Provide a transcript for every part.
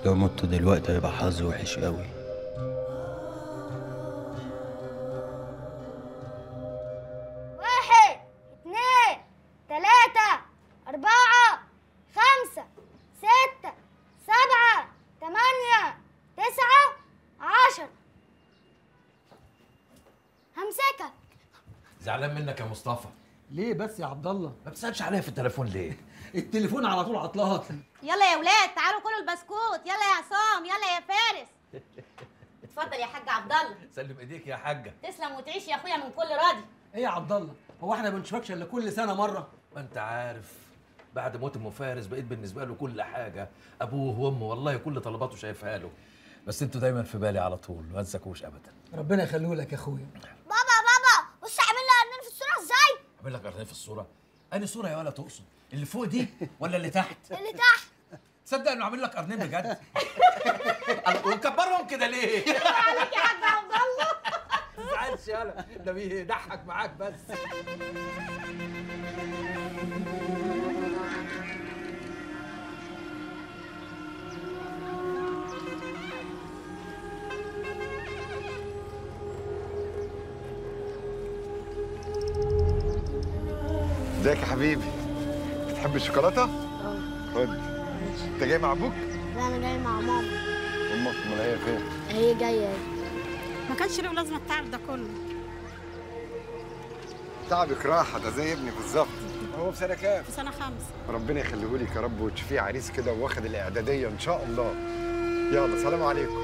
لو مت دلوقتي هيبقى حظي وحش قوي واحد اتنين تلاتة أربعة خمسة ستة سبعة تمانية تسعة عشرة همسكك زعلان منك يا مصطفى ليه بس يا عبد الله ما بتسالش عليا في التليفون ليه التليفون على طول عطلات يلا يا ولاد تعالوا كلوا البسكوت يلا يا عصام يلا يا فارس اتفضل يا حاج عبد الله سلم ايديك يا حاجه تسلم وتعيش يا اخويا من كل راضي ايه يا عبد الله هو احنا ما بنشوفكش الا كل سنه مره ما انت عارف بعد موت ام فارس بقيت بالنسبه له كل حاجه ابوه وامه والله كل طلباته شايفها له بس انتوا دايما في بالي على طول ما انساكوش ابدا ربنا يخليه لك يا اخويا بابا بابا بص اعمل لي قرنين في الصورة ازاي اعمل لك قرنين في الصوره انهي صوره يا ولا تقصد اللي فوق دي ولا اللي تحت اللي تحت تصدق انه عامل لك قرنين بجد ومكبرهم كده ليه عليك يا حاج عبد الله ما تزعلش يالا ده بيضحك معاك بس ازيك يا حبيبي بتحب الشوكولاته خد انت جاي مع ابوك لا انا جاي مع ماما امك امال هي فين هي جاية ما كانش له لازمه التعب ده كله تعبك راحه ده زي ابني بالظبط هو في سنه كام في سنه خمسه ربنا يخليه لك يا رب وتشوفيه عريس كده واخد الاعداديه ان شاء الله يلا سلام عليكم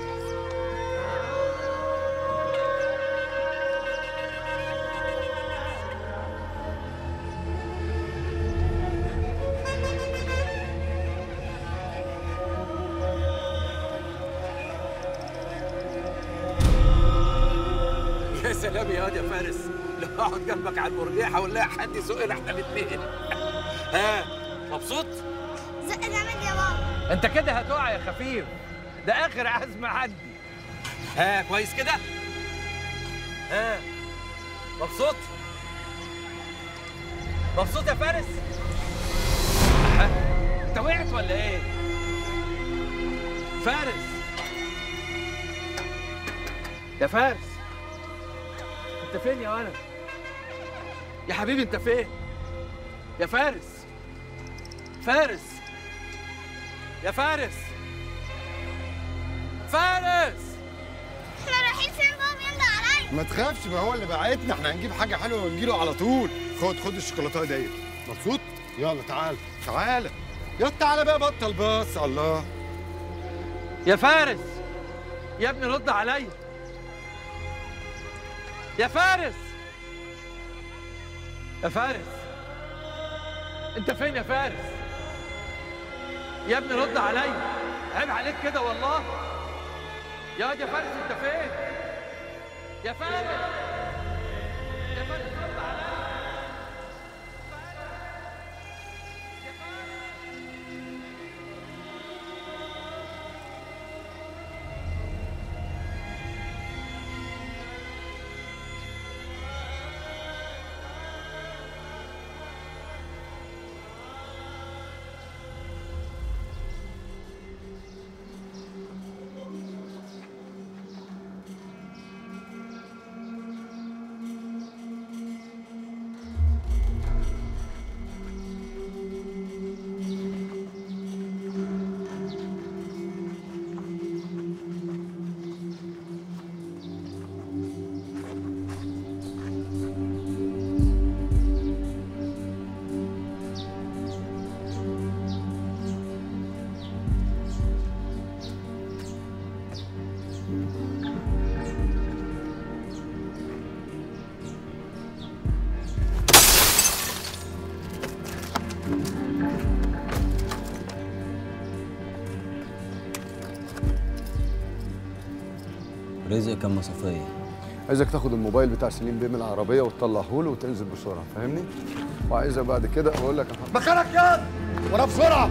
يا سلام يا واد يا فارس لو اقعد جنبك على المرجيحه ونلاقي حد يسوقنا احنا الاثنين ها مبسوط؟ زق جامد يا بابا انت كده هتقع يا خفيف ده اخر عزم عندي ها كويس كده؟ ها مبسوط؟ مبسوط يا فارس؟ ها؟ انت وقعت ولا ايه؟ فارس يا فارس انت فين يا ولد؟ يا حبيبي انت فين؟ يا فارس فارس يا فارس فارس احنا رايحين فين بابا يلا عليا ما تخافش ما هو اللي بعتنا احنا هنجيب حاجه حلوه ونجيله على طول خد خد الشوكولاته ديت مبسوط يلا تعال تعال يلا تعالى بقى بطل باص الله يا فارس يا ابني رد عليا يا فارس يا فارس انت فين يا فارس يا ابني رد عليا عيب عليك كده والله يا واد يا فارس انت فين يا فارس يا فارس رد عليا رزق كان مصافية عايزك تاخد الموبايل بتاع سليم بيه من العربيه وتطلعه له وتنزل بسرعه فاهمني وعايزك بعد كده اقول لك مكانك ياض ورا بسرعه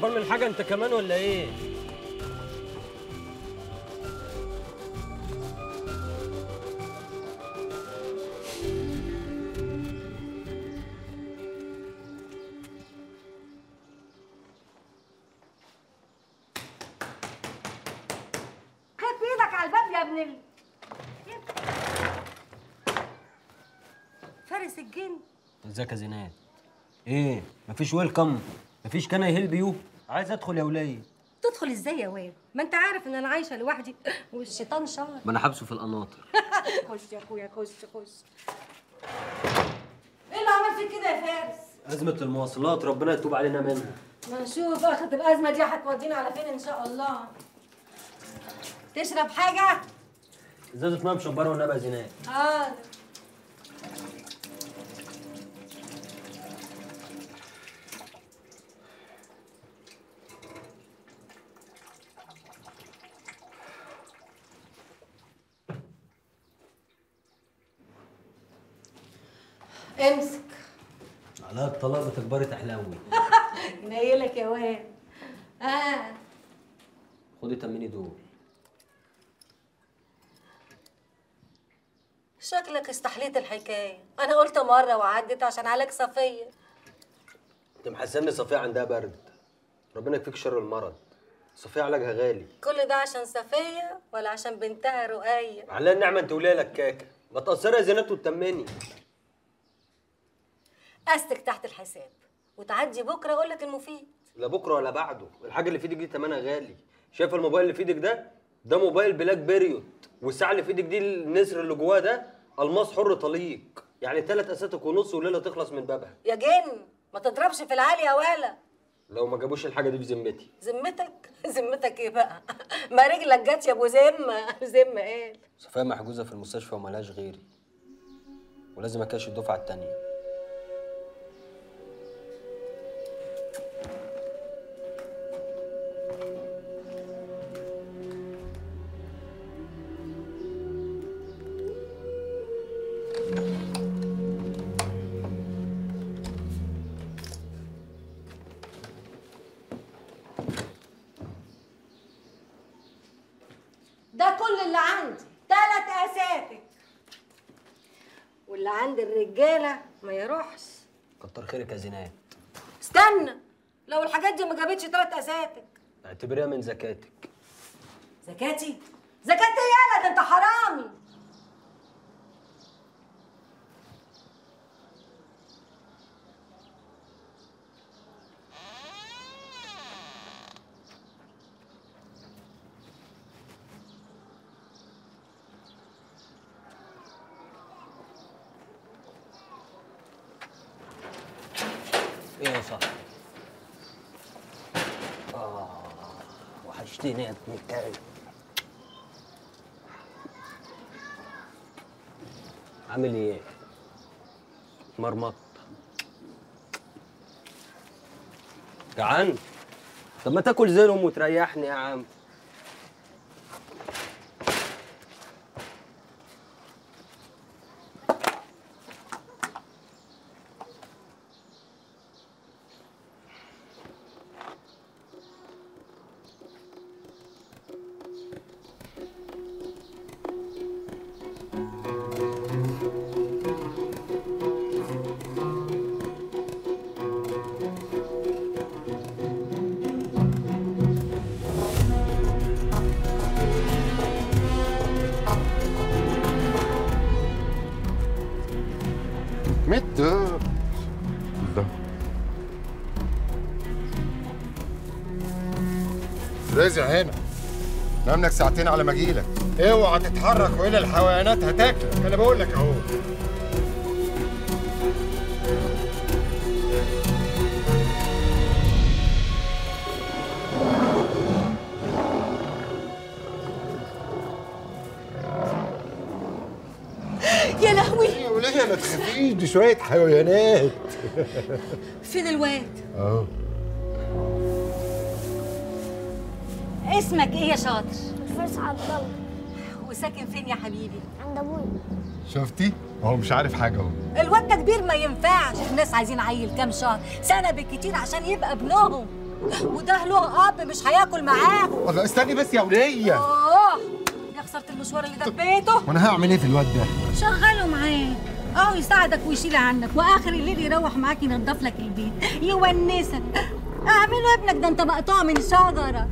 هربان من حاجه انت كمان ولا ايه خد بايدك على الباب يا ابن ال... فارس الجن ازيك يا زينات ايه مفيش ويلكم مفيش كان هيلب يو عايز ادخل يا وليه تدخل ازاي يا واد ما انت عارف ان انا عايشه لوحدي والشيطان شهر ما انا حابسه في القناطر خش يا اخويا خش خش ايه اللي عمل فيك كده يا فارس ازمه المواصلات ربنا يتوب علينا منها ما نشوف اخد الازمه دي هتودينا على فين ان شاء الله تشرب حاجه ازازه ميه مشبره والنبي يا زينات اه امسك على الطلاق بتكبري تحلوي نيلك يا واد اه خدي تمني دول شكلك استحليت الحكايه انا قلت مره وعدت عشان عليك صفيه انت محسني صفيه عندها برد ربنا يكفيك شر المرض صفيه علاجها غالي كل ده عشان صفيه ولا عشان بنتها رقيه على النعمه انت وليا لكاكه ما تقصري يا زينات وتطمني استك تحت الحساب وتعدي بكره اقول لك المفيد لا بكره ولا بعده الحاجه اللي في ايدك دي تمنها غالي شايف الموبايل اللي في ايدك ده ده موبايل بلاك بيريود والساعه اللي في ايدك دي النسر اللي جواه ده الماس حر طليق يعني ثلاث اساتك ونص وليله تخلص من بابها يا جن ما تضربش في العالي يا ولا لو ما جابوش الحاجه دي في ذمتي ذمتك ذمتك ايه بقى ما رجلك جت يا ابو ذمه ذمه ايه صفيه محجوزه في المستشفى وملهاش غيري ولازم اكاش الدفعه التانيه ده كل اللي عندي تلات اساتك واللي عند الرجاله ما يروحش كتر خيرك يا زينات استنى لو الحاجات دي ما جابتش تلات اساتك اعتبريها من زكاتك زكاتي زكاتي يالا ده انت حرامي ايه يا صاحبي اه وحشتني يا ابن الكلب عامل ايه مرمط جعان طب ما تاكل زينهم وتريحني يا عم مت ده رازع هنا نام لك ساعتين على ما اجيلك اوعى تتحرك والا الحيوانات هتاكلك انا بقول لك اهو يا لهوي يا وليه ما تخافيش دي شويه حيوانات فين الواد اهو اسمك ايه يا شاطر فارس عبد الله وساكن فين يا حبيبي عند ابويا شفتي هو مش عارف حاجه اهو الواد ده كبير ما ينفعش الناس عايزين عيل كام شهر سنه بالكتير عشان يبقى ابنهم وده له اب مش هياكل معاهم والله استني بس يا وليه اوه يا خساره المشوار اللي دبيته وانا هعمل ايه في الواد ده شغله معاه اه يساعدك ويشيل عنك واخر الليل يروح معاك ينضف لك البيت يونسك اعمله ابنك ده انت مقطوع من شجره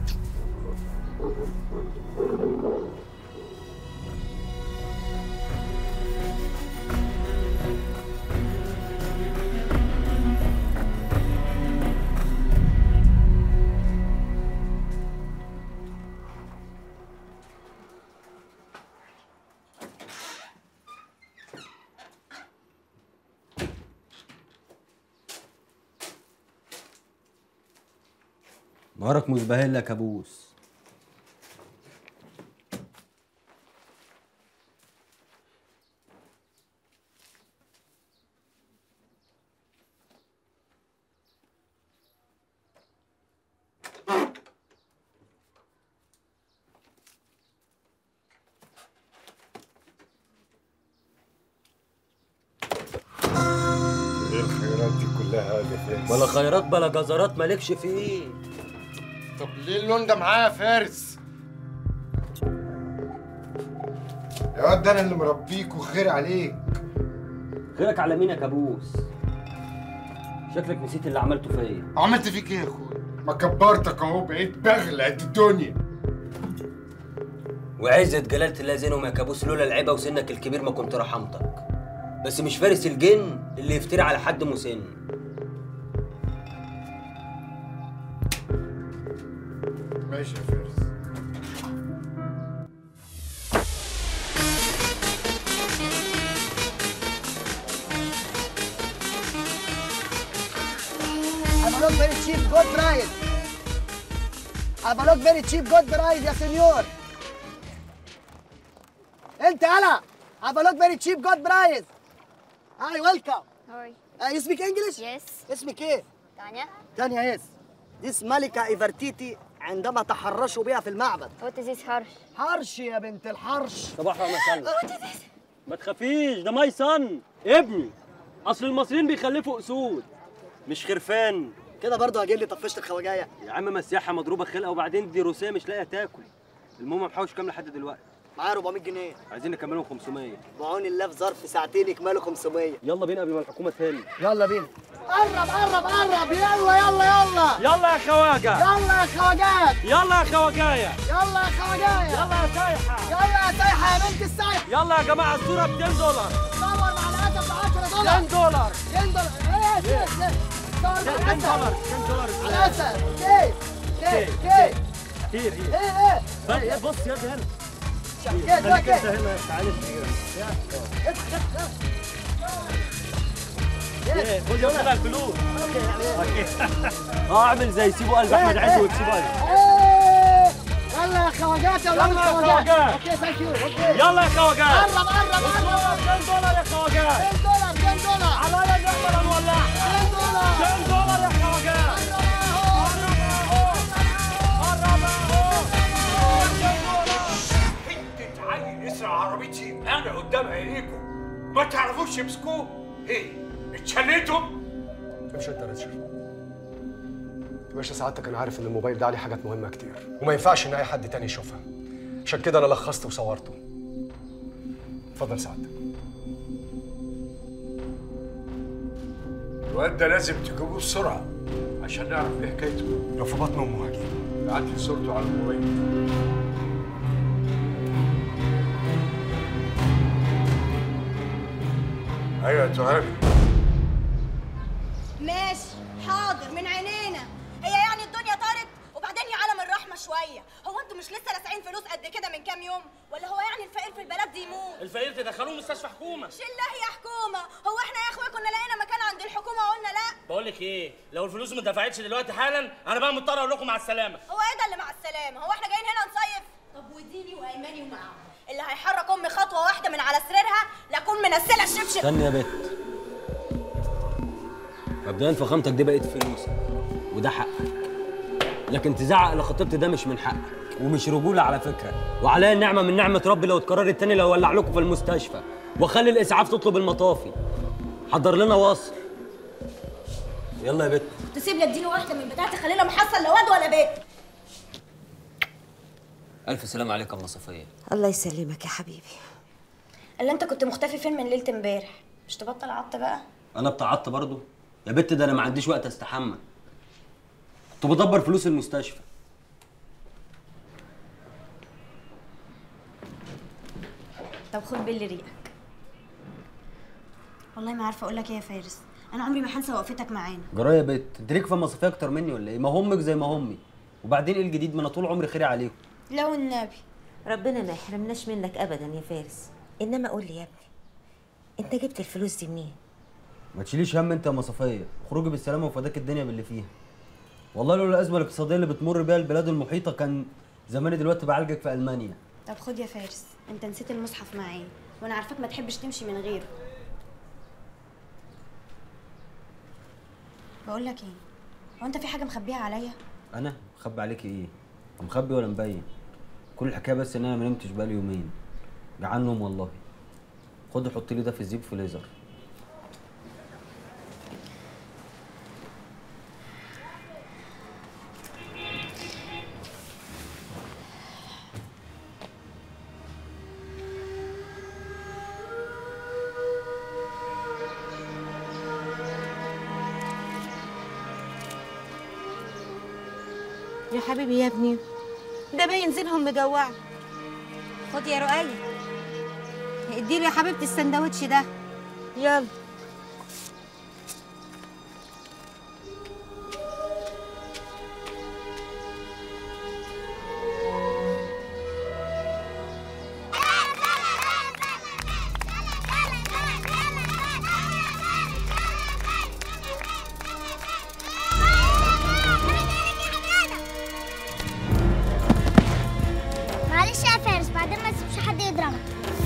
نهارك مزبهل يا كابوس ايه الخيرات دي كلها يا فارس ولا خيرات بلا جزرات مالكش فيه طب ليه اللون ده معاه يا فارس يا واد ده انا اللي مربيك وخير عليك خيرك على مين يا كابوس شكلك نسيت اللي عملته فيا عملت فيك ايه يا اخويا ما كبرتك اهو بقيت بغل قد الدنيا وعزة جلالة الله زينهم يا كابوس لولا العيبة وسنك الكبير ما كنت رحمتك بس مش فارس الجن اللي يفتري على حد مسن ماشي يا فارس I'm not very cheap good bride. I'm not very cheap good bride يا سنيور. انت هلا. I'm not very cheap good bride. Hi, welcome. Hi. Uh, you speak English? Yes. اسمك ايه؟ تانيا تانيا يس. This ملكة إيفرتيتي عندما تحرشوا بها في المعبد. What is this harsh? حرش يا بنت الحرش. صباح ومساء ما تخافيش ده ماي صن ابني اصل المصريين بيخلفوا اسود مش خرفان كده برضه هجيب لي طفشت الخواجايه. يا عم مسيحه مضروبه خلقه وبعدين دي روسيه مش لاقيه تاكل المهم محوش كام لحد دلوقتي معايا 400 جنيه. عايزين نكملهم 500 بعون الله في ظرف ساعتين يكملوا 500. يلا بينا قبل ما الحكومه تهل يلا بينا. قرب قرب قرب يلا يلا يلا. يلا يا خواجه يلا يا خواجات. يلا يا خواجايه يلا يا خواجايه. يلا يا سايحه يلا يا سايحه يا بنت السايحه. يلا يا جماعه الصوره ب 200 دولار صور مع الاسد ب 10 دولار 10 دولار 10 دولار ايه ايه ايه صور مع 10 الاسد دولار 10 دولار على الاسد كيف كيف كيف كتير كتير ايه ايه طيب بص يا ابني هنا كيف خليك كيف انت هنا تعالى ايه خد يا ابني الفلوس اه اعمل زي سيبوا قلب احمد عز وتسيبوا قلب ايه يلا يا خواجات يا ولاد يلا يا الخواجات خواجات. اوكي ثانك يو اوكي يلا يا خواجات قرب قرب قرب 10 دولار يا خواجات 10 دولار 10 دولار على يا جمال نولع 10 دولار 10 دولار يا خواجات حتة عيل يسرق عربيتي انا قدام عينيكم ما تعرفوش تمسكوه ايه اتشليتم امشي انت يا ريتشارد يا باشا سعادتك انا عارف ان الموبايل ده عليه حاجات مهمه كتير وما ينفعش ان اي حد تاني يشوفها عشان كده انا لخصته وصورته اتفضل سعادتك الواد ده لازم تجيبوه بسرعة عشان نعرف ايه حكايته لو في بطن امه هجيبه بعت لي صورته على الموبايل ايوه يا تهامي ماشي حاضر من عينينا هي يعني الدنيا طارت وبعدين يا عالم الرحمه شويه هو انتوا مش لسه لاسعين فلوس قد كده من كام يوم ولا هو يعني الفقير في البلد دي يموت الفقير تدخلوه مستشفى حكومه شله يا حكومه هو احنا يا اخويا كنا لقينا مكان عند الحكومه وقلنا لا بقول لك ايه لو الفلوس ما دفعتش دلوقتي حالا انا بقى مضطر اقول لكم مع السلامه هو ايه ده اللي مع السلامه هو احنا جايين هنا نصيف طب وديني وايماني ومعاهم اللي هيحرك امي خطوه واحده من على سريرها لاكون منزله الشبشب استني يا بت مبدئيا فخامتك دي بقت فلوسك وده حقك لكن تزعق لخطيبتي ده مش من حقك ومش رجوله على فكره وعليا النعمه من نعمه ربي لو اتكررت تاني لو ولع لكم في المستشفى واخلي الاسعاف تطلب المطافي حضر لنا وصل يلا يا بت تسيب لي اديني واحده من بتاعتي خلينا محصل لا واد ولا بيت الف سلام عليك يا ام صفيه الله يسلمك يا حبيبي اللي انت كنت مختفي فين من ليله امبارح مش تبطل عط بقى انا بتعطى برضو يا بت ده انا ما عنديش وقت استحمى كنت بدبر فلوس المستشفى طب خد باللي ريقك والله ما عارفه اقول لك ايه يا فارس انا عمري ما هنسى وقفتك معانا جرايه يا بت انت ليك في المصافيه اكتر مني ولا ايه ما همك زي ما همي وبعدين ايه الجديد ما انا طول عمري خيري عليكم لو النبي ربنا ما يحرمناش منك ابدا يا فارس انما قول لي يا ابني انت جبت الفلوس دي منين ما تشيليش هم انت يا مصافيه خروجي بالسلامه وفداك الدنيا باللي فيها والله لولا الازمه الاقتصاديه اللي بتمر بيها البلاد المحيطه كان زماني دلوقتي بعالجك في المانيا طب خد يا فارس انت نسيت المصحف معايا وانا عارفاك ما تحبش تمشي من غيره بقول لك ايه هو انت في حاجه مخبيها عليا انا مخبي عليك ايه مخبي ولا مبين كل الحكايه بس ان انا ما نمتش بقالي يومين جعان نوم والله خد حط لي ده في الزيب فريزر يا حبيبي يا ابني ده باين زينهم مجوع خد يا رؤية اديله يا حبيبتي السندوتش ده يلا معلش يا فارس بعدين ما تسيبش حد يضربك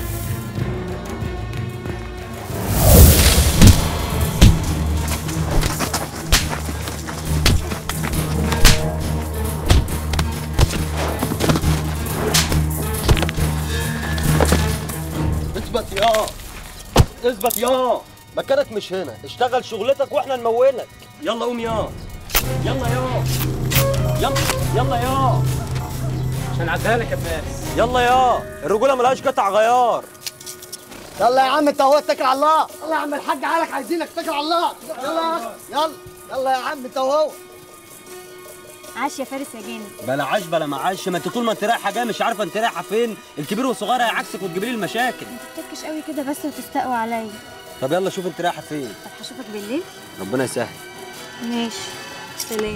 اثبت يا اثبت يا مكانك مش هنا اشتغل شغلتك واحنا نمولك يلا قوم يا يلا يا يلا يلا يا عشان اعديها لك يا فارس يلا يا الرجوله ملهاش قطع غيار يلا يا عم انت هو اتكل على الله يلا يا عم الحاج عالك عايزينك اتكل على الله يلا يلا يلا يا عم انت وهو عاش يا فارس يا جاني بلا عاش بلا معاش ما انت طول ما انت رايحه جايه مش عارفه انت رايحه فين الكبير والصغير هيعكسك وتجيب لي المشاكل تتكش قوي كده بس وتستقوى عليا طب يلا شوف انت رايحه فين طب هشوفك بالليل ربنا يسهل ماشي سلام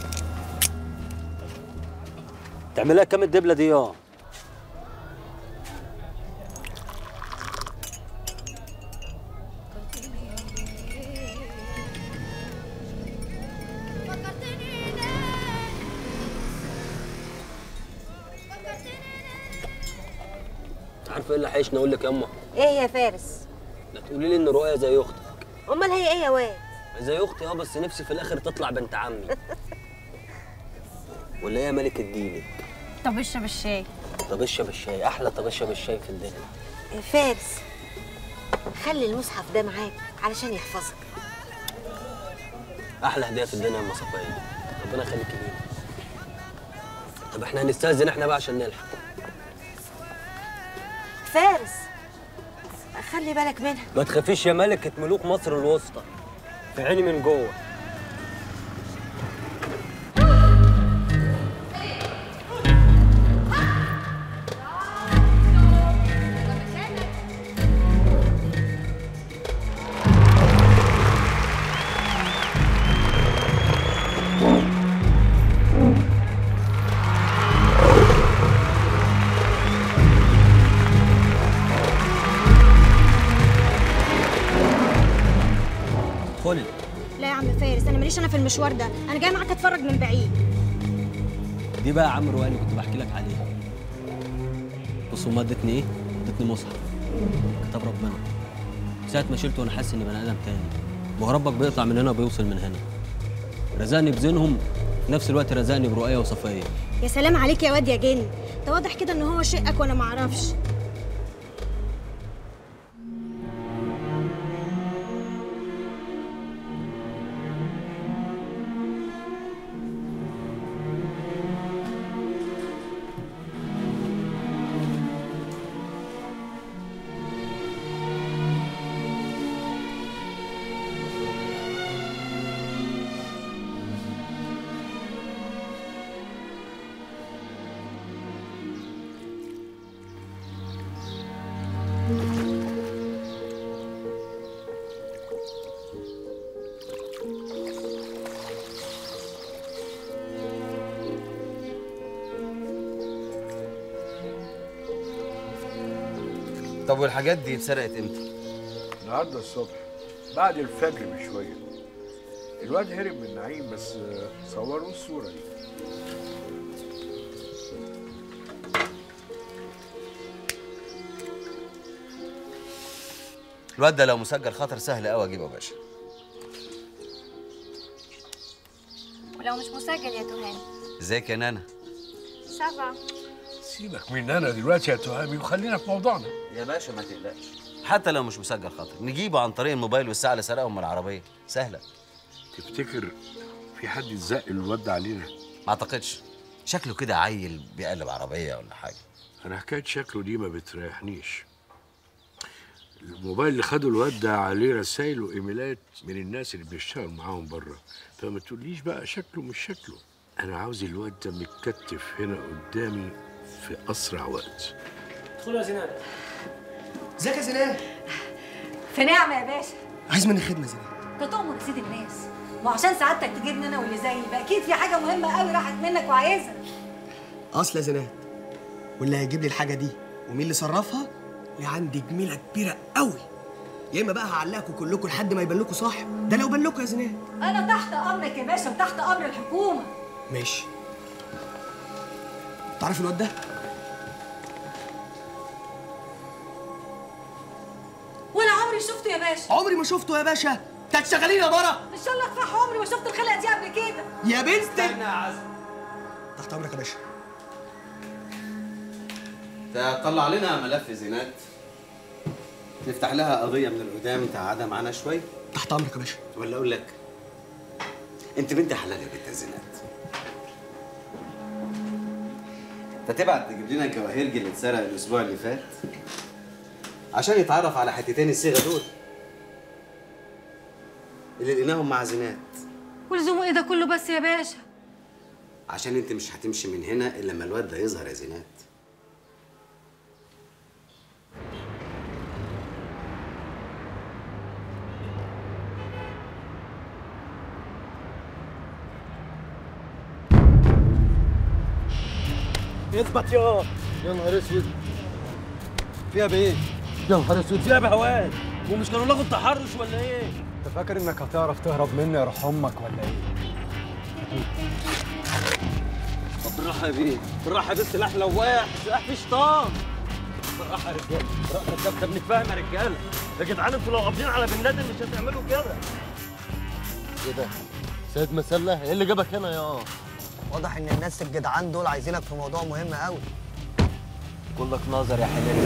تعملها كام الدبله دي يا عارفه ايه اللي حيشني اقول لك يا اما ايه يا فارس لا تقولي لي ان رؤيا زي اختك امال هي ايه يا واد زي اختي اه بس نفسي في الاخر تطلع بنت عمي ولا هي ملكة دينك طب اشرب الشاي طب اشرب الشاي احلى طب اشرب الشاي في الدنيا يا فارس خلي المصحف ده معاك علشان يحفظك احلى هديه في الدنيا يا ام صفيه ربنا يخليك لينا طب احنا هنستاذن احنا بقى عشان نلحق فارس خلي بالك منها ما تخافيش يا ملكة ملوك مصر الوسطى في عيني من جوه ادخلي لا يا عم فارس انا ماليش انا في المشوار ده انا جاي معاك اتفرج من بعيد دي بقى يا عم روقان اللي كنت بحكي لك عليها بص امها ادتني ايه؟ ادتني مصحف كتاب ربنا ساعة ما شلته وانا حاسس اني بني ادم تاني ما هو ربك بيقطع من هنا وبيوصل من هنا رزقني بزينهم في نفس الوقت رزقني برؤية وصفية يا سلام عليك يا واد يا جن انت واضح كده ان هو شقك وانا معرفش طب والحاجات دي اتسرقت امتى؟ النهارده الصبح بعد الفجر بشويه الواد هرب من نعيم بس صوروا الصوره دي الواد ده لو مسجل خطر سهل قوي اجيبه يا باشا ولو مش مسجل يا تهاني ازيك يا نانا سبعة سيبك من انا دلوقتي يا تهامي وخلينا في موضوعنا يا باشا ما تقلقش حتى لو مش مسجل خطر نجيبه عن طريق الموبايل والساعه اللي سرقهم من العربيه سهله تفتكر في حد يزق الواد ده علينا ما اعتقدش شكله كده عيل بيقلب عربيه ولا حاجه انا حكايه شكله دي ما بتريحنيش الموبايل اللي خده الواد ده عليه رسايل وايميلات من الناس اللي بيشتغل معاهم بره فما تقوليش بقى شكله مش شكله انا عاوز الواد ده متكتف هنا قدامي في اسرع وقت ادخلوا يا زينات ازيك يا زينات في نعمة يا باشا عايز مني خدمه زينات انت تؤمر سيد الناس وعشان سعادتك تجيبني انا واللي زيي يبقى اكيد في حاجة مهمة قوي راحت منك وعايزها اصل يا زينات واللي هيجيب لي الحاجه دي ومين اللي صرفها اللي عندي جميله كبيره قوي يا اما بقى هعلقكم كلكم لحد ما يبان لكم صاحب ده لو بان لكم يا زينات انا تحت امرك يا باشا وتحت امر الحكومة ماشي تعرف الواد ده ولا عمري شفته يا باشا عمري ما شفته يا باشا انت هتشغليني يا برا ان شاء الله كفاح عمري ما شفت الخلقة دي قبل كده يا بنت استنى يا عزم تحت امرك يا باشا تطلع لنا ملف زينات نفتح لها قضيه من القدام تقعدها معانا شوي تحت امرك يا باشا ولا اقول لك انت بنت حلال يا بنت زينات فتبعت تجيب لنا الجواهرجي اللي اتسرق الاسبوع اللي فات عشان يتعرف على حتتين الصيغه دول اللي لقيناهم مع زينات ولزوم ايه ده كله بس يا باشا عشان انت مش هتمشي من هنا الا لما الواد ده يظهر يا زينات اثبت يا يا نهار اسود فيها بايه؟ يا نهار اسود فيها بهوان ومش كانوا لغوا التحرش ولا ايه؟ انت فاكر انك هتعرف تهرب مني يا روح امك ولا ايه؟ طب بالراحه يا بيه بالراحه يا بيه السلاح لواح سلاح فيه شيطان بالراحه يا رجاله بالراحه طب طب نتفاهم يا رجاله يا جدعان انتوا لو قابضين على بن لادن مش هتعملوا كده ايه ده؟ سيد مسلة ايه اللي جابك هنا يا واضح ان الناس الجدعان دول عايزينك في موضوع مهم قوي كلك نظر يا حلال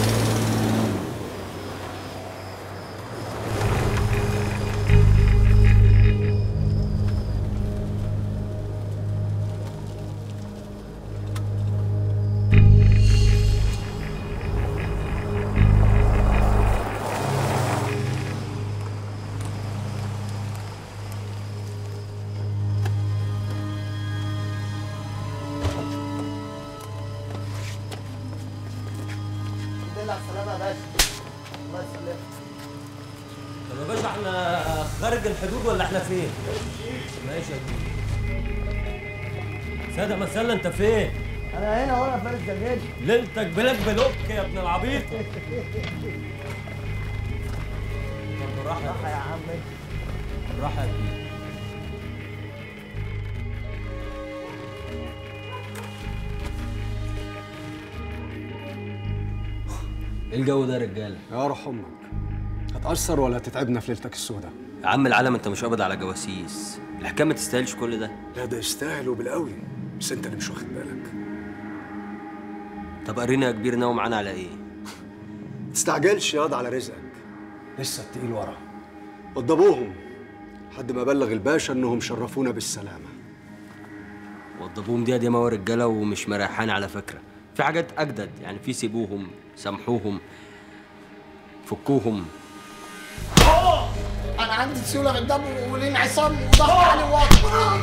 الحمد لله على السلامه يا باشا الله يسلمك طب يا باشا احنا خارج الحدود ولا احنا فين؟ ماشي يا كبير سادة مسلة انت فين؟ انا هنا وانا فارس جرجاني ليلتك بلاك بلوك يا ابن العبيط طب بالراحة راحه يا عم بالراحة يا كبير ايه الجو ده يا رجاله؟ يا روح امك هتأثر ولا هتتعبنا في ليلتك السوداء؟ يا عم العالم انت مش قابض على جواسيس الحكايه ما تستاهلش كل ده لا ده يستاهل وبالقوي بس انت اللي مش واخد بالك طب قرينا يا كبير ناوي معانا على ايه ما تستعجلش ياض على رزقك لسه التقيل ورا وضبوهم لحد ما بلغ الباشا انهم شرفونا بالسلامه وضبوهم دي ياما رجاله ومش مريحان على فكره في حاجات اجدد يعني في سيبوهم سامحوهم فكوهم انا عندي سيوله في الدم والانعصام وضغط عالي وواطي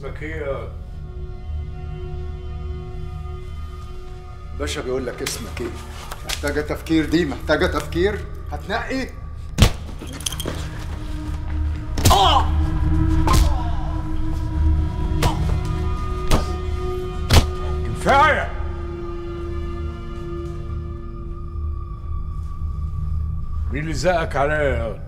اسمك ايه يا باشا بيقول لك اسمك ايه محتاجه تفكير دي محتاجه تفكير هتنقي كفايه مين اللي زقك عليا يا واد؟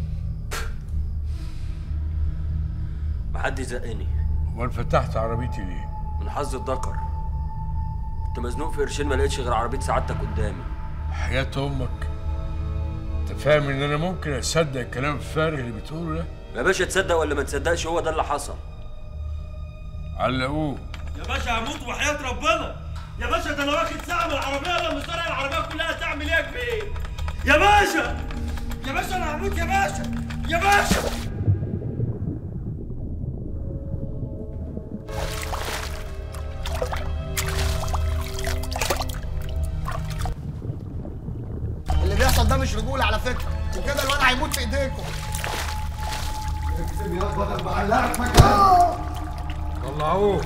محدش زقني امال فتحت عربيتي ليه؟ من حظ الذكر كنت مزنوق في قرشين ما لقيتش غير عربيه سعادتك قدامي حياة امك انت فاهم ان انا ممكن اصدق الكلام الفارغ اللي بتقوله ده؟ يا باشا تصدق ولا ما تصدقش هو ده اللي حصل علقوه يا باشا هموت وحياة ربنا يا باشا ده انا واخد ساعة من العربية لما سرق العربية كلها تعمل ايه يا كبير يا باشا يا باشا انا هموت يا باشا يا باشا اللي بيحصل ده مش رجوله على فكره وكده الواد هيموت في ايديكم اكتب يا بدل ما اعلقك مكان طلعوه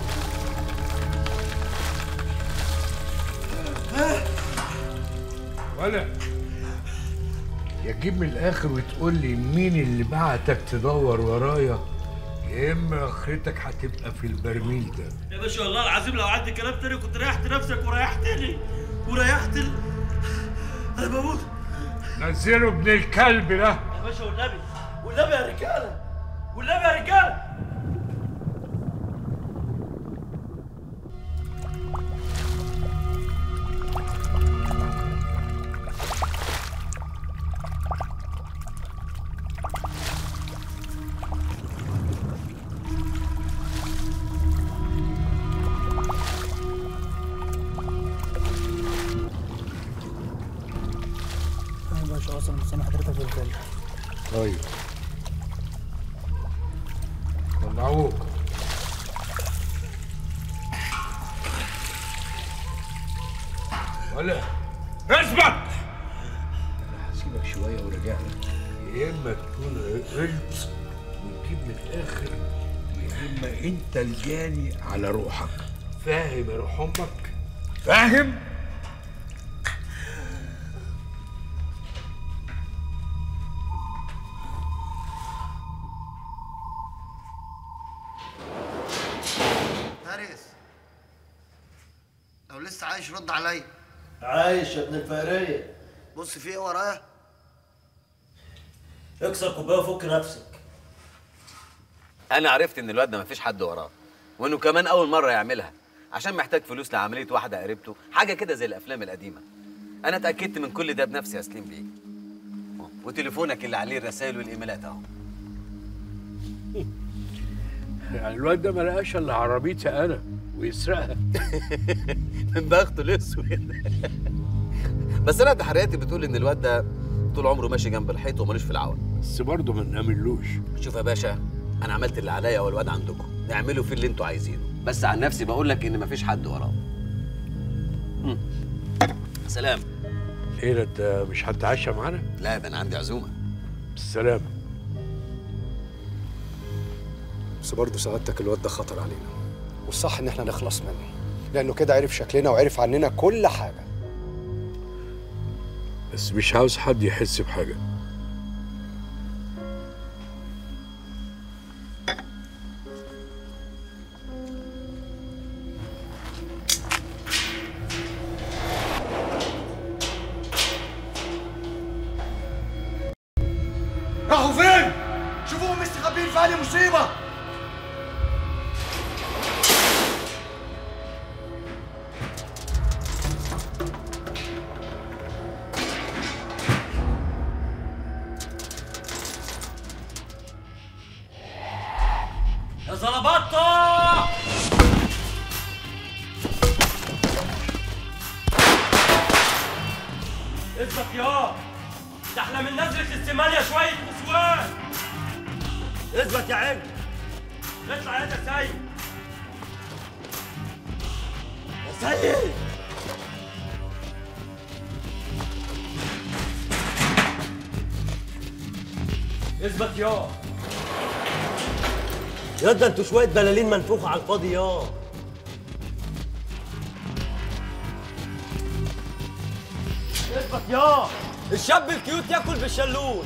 ولا يا تجيب من الاخر وتقول لي مين اللي بعتك تدور ورايا يا اما اخرتك هتبقى في البرميل ده يا باشا والله العظيم لو عندي كلام تاني كنت ريحت نفسك وريحتني وريحت ال... انا بموت نزله ابن الكلب ده يا باشا والنبي والنبي يا رجاله والنبي يا رجاله انا باشا اصلا مستني حضرتك بالفعل طيب طلعوه ولا اثبت انا هسيبك شويه وراجع لك يا اما تكون عقلت وتجيب من الاخر يا اما انت الجاني على روحك فاهم يا روح امك فاهم فارس لو لسه عايش رد عليا عايش يا ابن الفقرية بص في ايه ورايا اكسر كوباية وفك نفسك انا عرفت ان الواد ده مفيش حد وراه وانه كمان اول مره يعملها عشان محتاج فلوس لعمليه واحده قريبته حاجه كده زي الافلام القديمه انا اتاكدت من كل ده بنفسي يا سليم بيه وتليفونك اللي عليه الرسائل والايميلات اهو يعني الواد ده ما لقاش الا عربيتي انا ويسرقها من بخته الاسود بس انا تحرياتي بتقول ان الواد ده طول عمره ماشي جنب الحيط ومالوش في العون بس برضه ما نأمنلوش شوف يا باشا انا عملت اللي عليا والواد عندكم اعملوا فيه اللي انتوا عايزينه بس عن نفسي بقول لك ان مفيش حد وراه مم. سلام ايه ده انت مش هتتعشى معانا؟ لا ده انا عندي عزومه بالسلامه بس برضه سعادتك الواد ده خطر علينا والصح ان احنا نخلص منه لانه كده عرف شكلنا وعرف عننا كل حاجه بس مش عاوز حد يحس بحاجه راحوا فين؟ شوفوهم مستخبيين في أي مصيبة يا زلبطة اثبت يا ده احنا من نزلة السمانية شوية نسوان اثبت يا عم اطلع يا ده سيد يا سيد اثبت يا يا ده انتوا شويه بلالين منفوخه على الفاضي يا اثبت يا الشاب الكيوت ياكل بالشلوت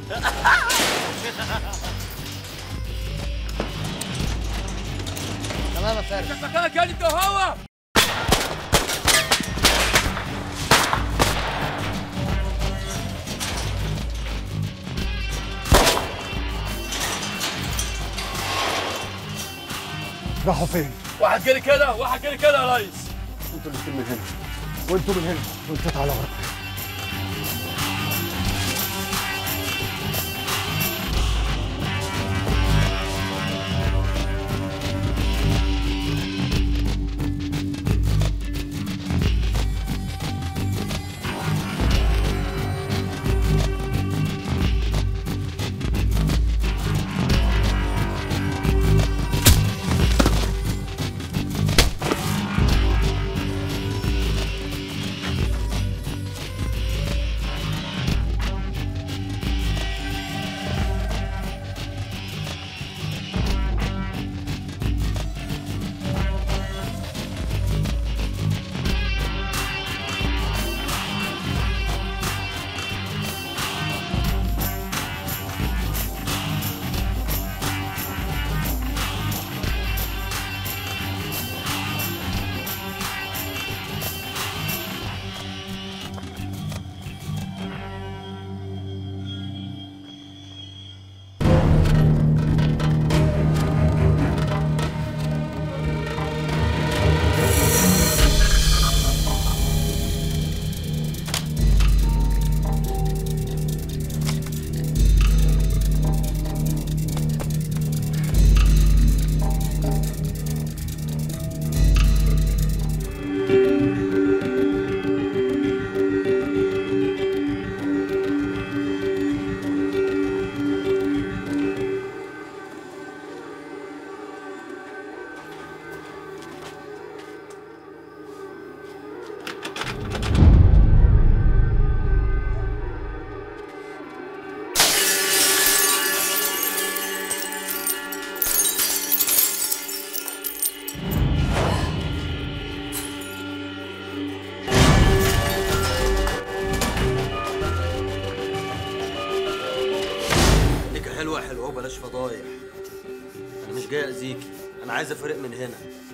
تمام يا فارس مكانك يا انت وهو راحوا فين؟ واحد جري كده واحد جري كده يا ريس انتوا الاثنين من هنا وانتوا من هنا وانت تعالى ورا ليك حلوة حلوة بلاش فضايح أنا مش جاي أذيكي أنا عايز أفرق من هنا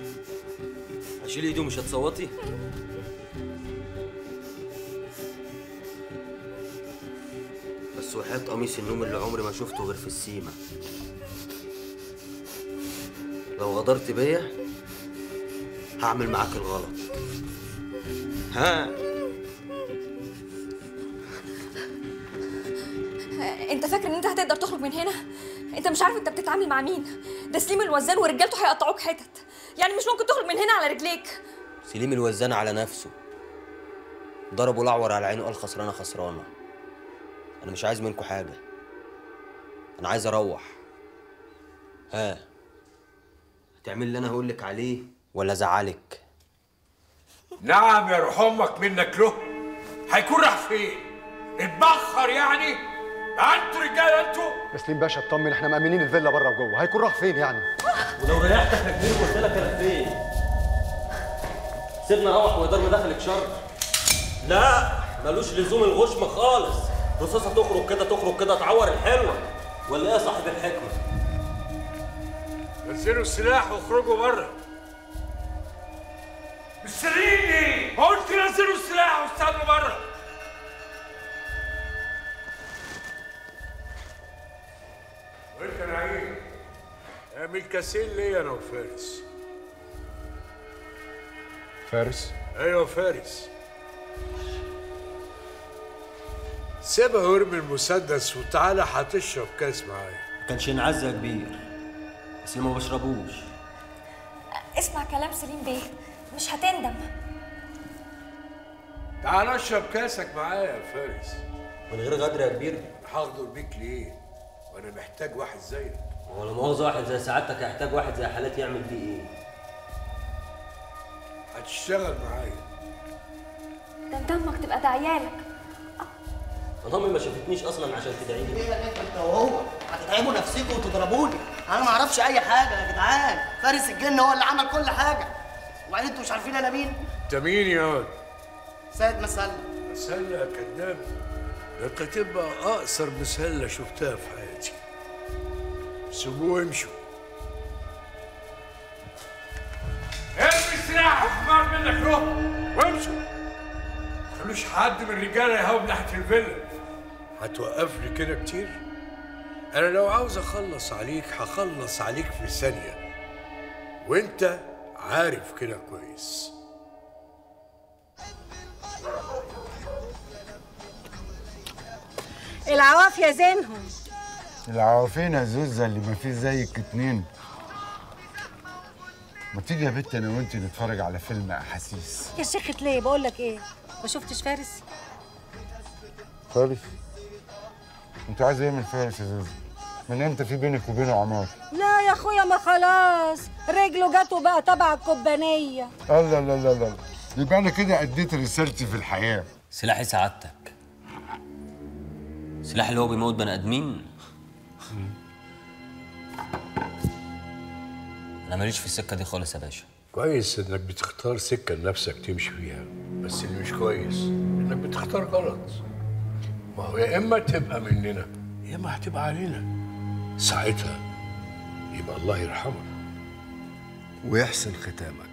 أشيل إيدي ومش هتصوتي بس وحياة قميص النوم اللي عمري ما شفته غير في السيما لو غدرت بيا هعمل معاك الغلط ها انت فاكر ان انت هتقدر تخرج من هنا انت مش عارف انت بتتعامل مع مين ده سليم الوزان ورجالته هيقطعوك حتت يعني مش ممكن تخرج من هنا على رجليك سليم الوزان على نفسه ضربه الأعور على عينه قال خسرانة خسرانة أنا مش عايز منكم حاجة أنا عايز أروح ها هتعمل اللي أنا هقولك عليه ولا أزعلك نعم يا روح امك منك له هيكون راح فين اتبخر يعني انتوا رجاله انتوا تسليم باشا اطمن احنا مأمنين الفيلا بره وجوه هيكون راح فين يعني؟ ولو ريحتك يا كبير قلت لك انا فين سيبنا اروح ويدار مداخلك شر لا ملوش لزوم الغشم خالص رصاصه تخرج كده تخرج كده تعور الحلوه ولا ايه يا صاحب الحكمه نزلوا السلاح واخرجوا بره مستنيني قلت نزلوا السلاح واستنوا بره وانت نعيم اعمل كاسين ليا انا وفارس فارس ايوه فارس سيبها وارمي المسدس وتعالى هتشرب كاس معايا ما كانش ينعز يا كبير بس أنا ما بشربوش اسمع كلام سليم بيه مش هتندم تعال اشرب كاسك معايا يا فارس من غير غدر يا كبير هغدر بيك ليه وانا محتاج واحد زيك هو لا مؤاخذة واحد زي سعادتك هيحتاج واحد زي حالاتي يعمل فيه ايه؟ هتشتغل معايا ده انت امك تبقى دعيالك انا امي ما شافتنيش اصلا عشان تدعي لي انت وهو هتتعبوا نفسكم وتضربوني انا ما اعرفش اي حاجه يا جدعان فارس الجن هو اللي عمل كل حاجه وبعدين انتوا مش عارفين انا مين انت مين يا واد؟ سيد مسلم مسلة يا كذاب ده انت تبقى اقصر مسلة شفتها في حياتي سيبوه يمشوا ارمي السلاح وخمار منك روح وامشوا ما تخلوش حد من الرجاله يهاوب ناحيه الفيلا هتوقف لي كده كتير انا لو عاوز اخلص عليك هخلص عليك في ثانيه وانت عارف كده كويس العوافية زينهم العوافين يا زوزة اللي ما فيه زيك اتنين ما تيجي يا بت انا وانت نتفرج على فيلم احاسيس يا شيخة ليه بقول لك ايه ما شفتش فارس فارس انت عايز ايه من فارس يا زوزة من امتى في بينك وبينه عمار لا يا اخويا ما خلاص رجله جت وبقى تبع الكوبانية الله لا لا لا يبقى انا كده اديت رسالتي في الحياه سلاحي سعادتك سلاح اللي هو بيموت بني ادمين انا ماليش في السكه دي خالص يا باشا كويس انك بتختار سكه لنفسك تمشي فيها بس اللي مش كويس انك بتختار غلط ما هو يا اما تبقى مننا يا اما هتبقى علينا ساعتها يبقى الله يرحمك ويحسن ختامك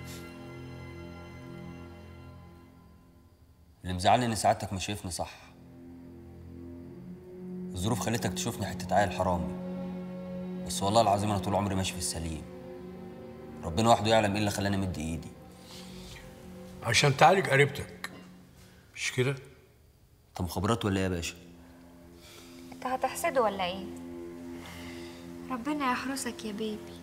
اللي مزعلني ان سعادتك مش شايفني صح الظروف خلتك تشوفني حته عيل حرامي بس والله العظيم انا طول عمري ماشي في السليم ربنا وحده يعلم ايه اللي خلاني مد ايدي عشان تعالج قريبتك مش كده انت مخابرات ولا ايه يا باشا انت هتحسده ولا ايه ربنا يحرسك يا بيبي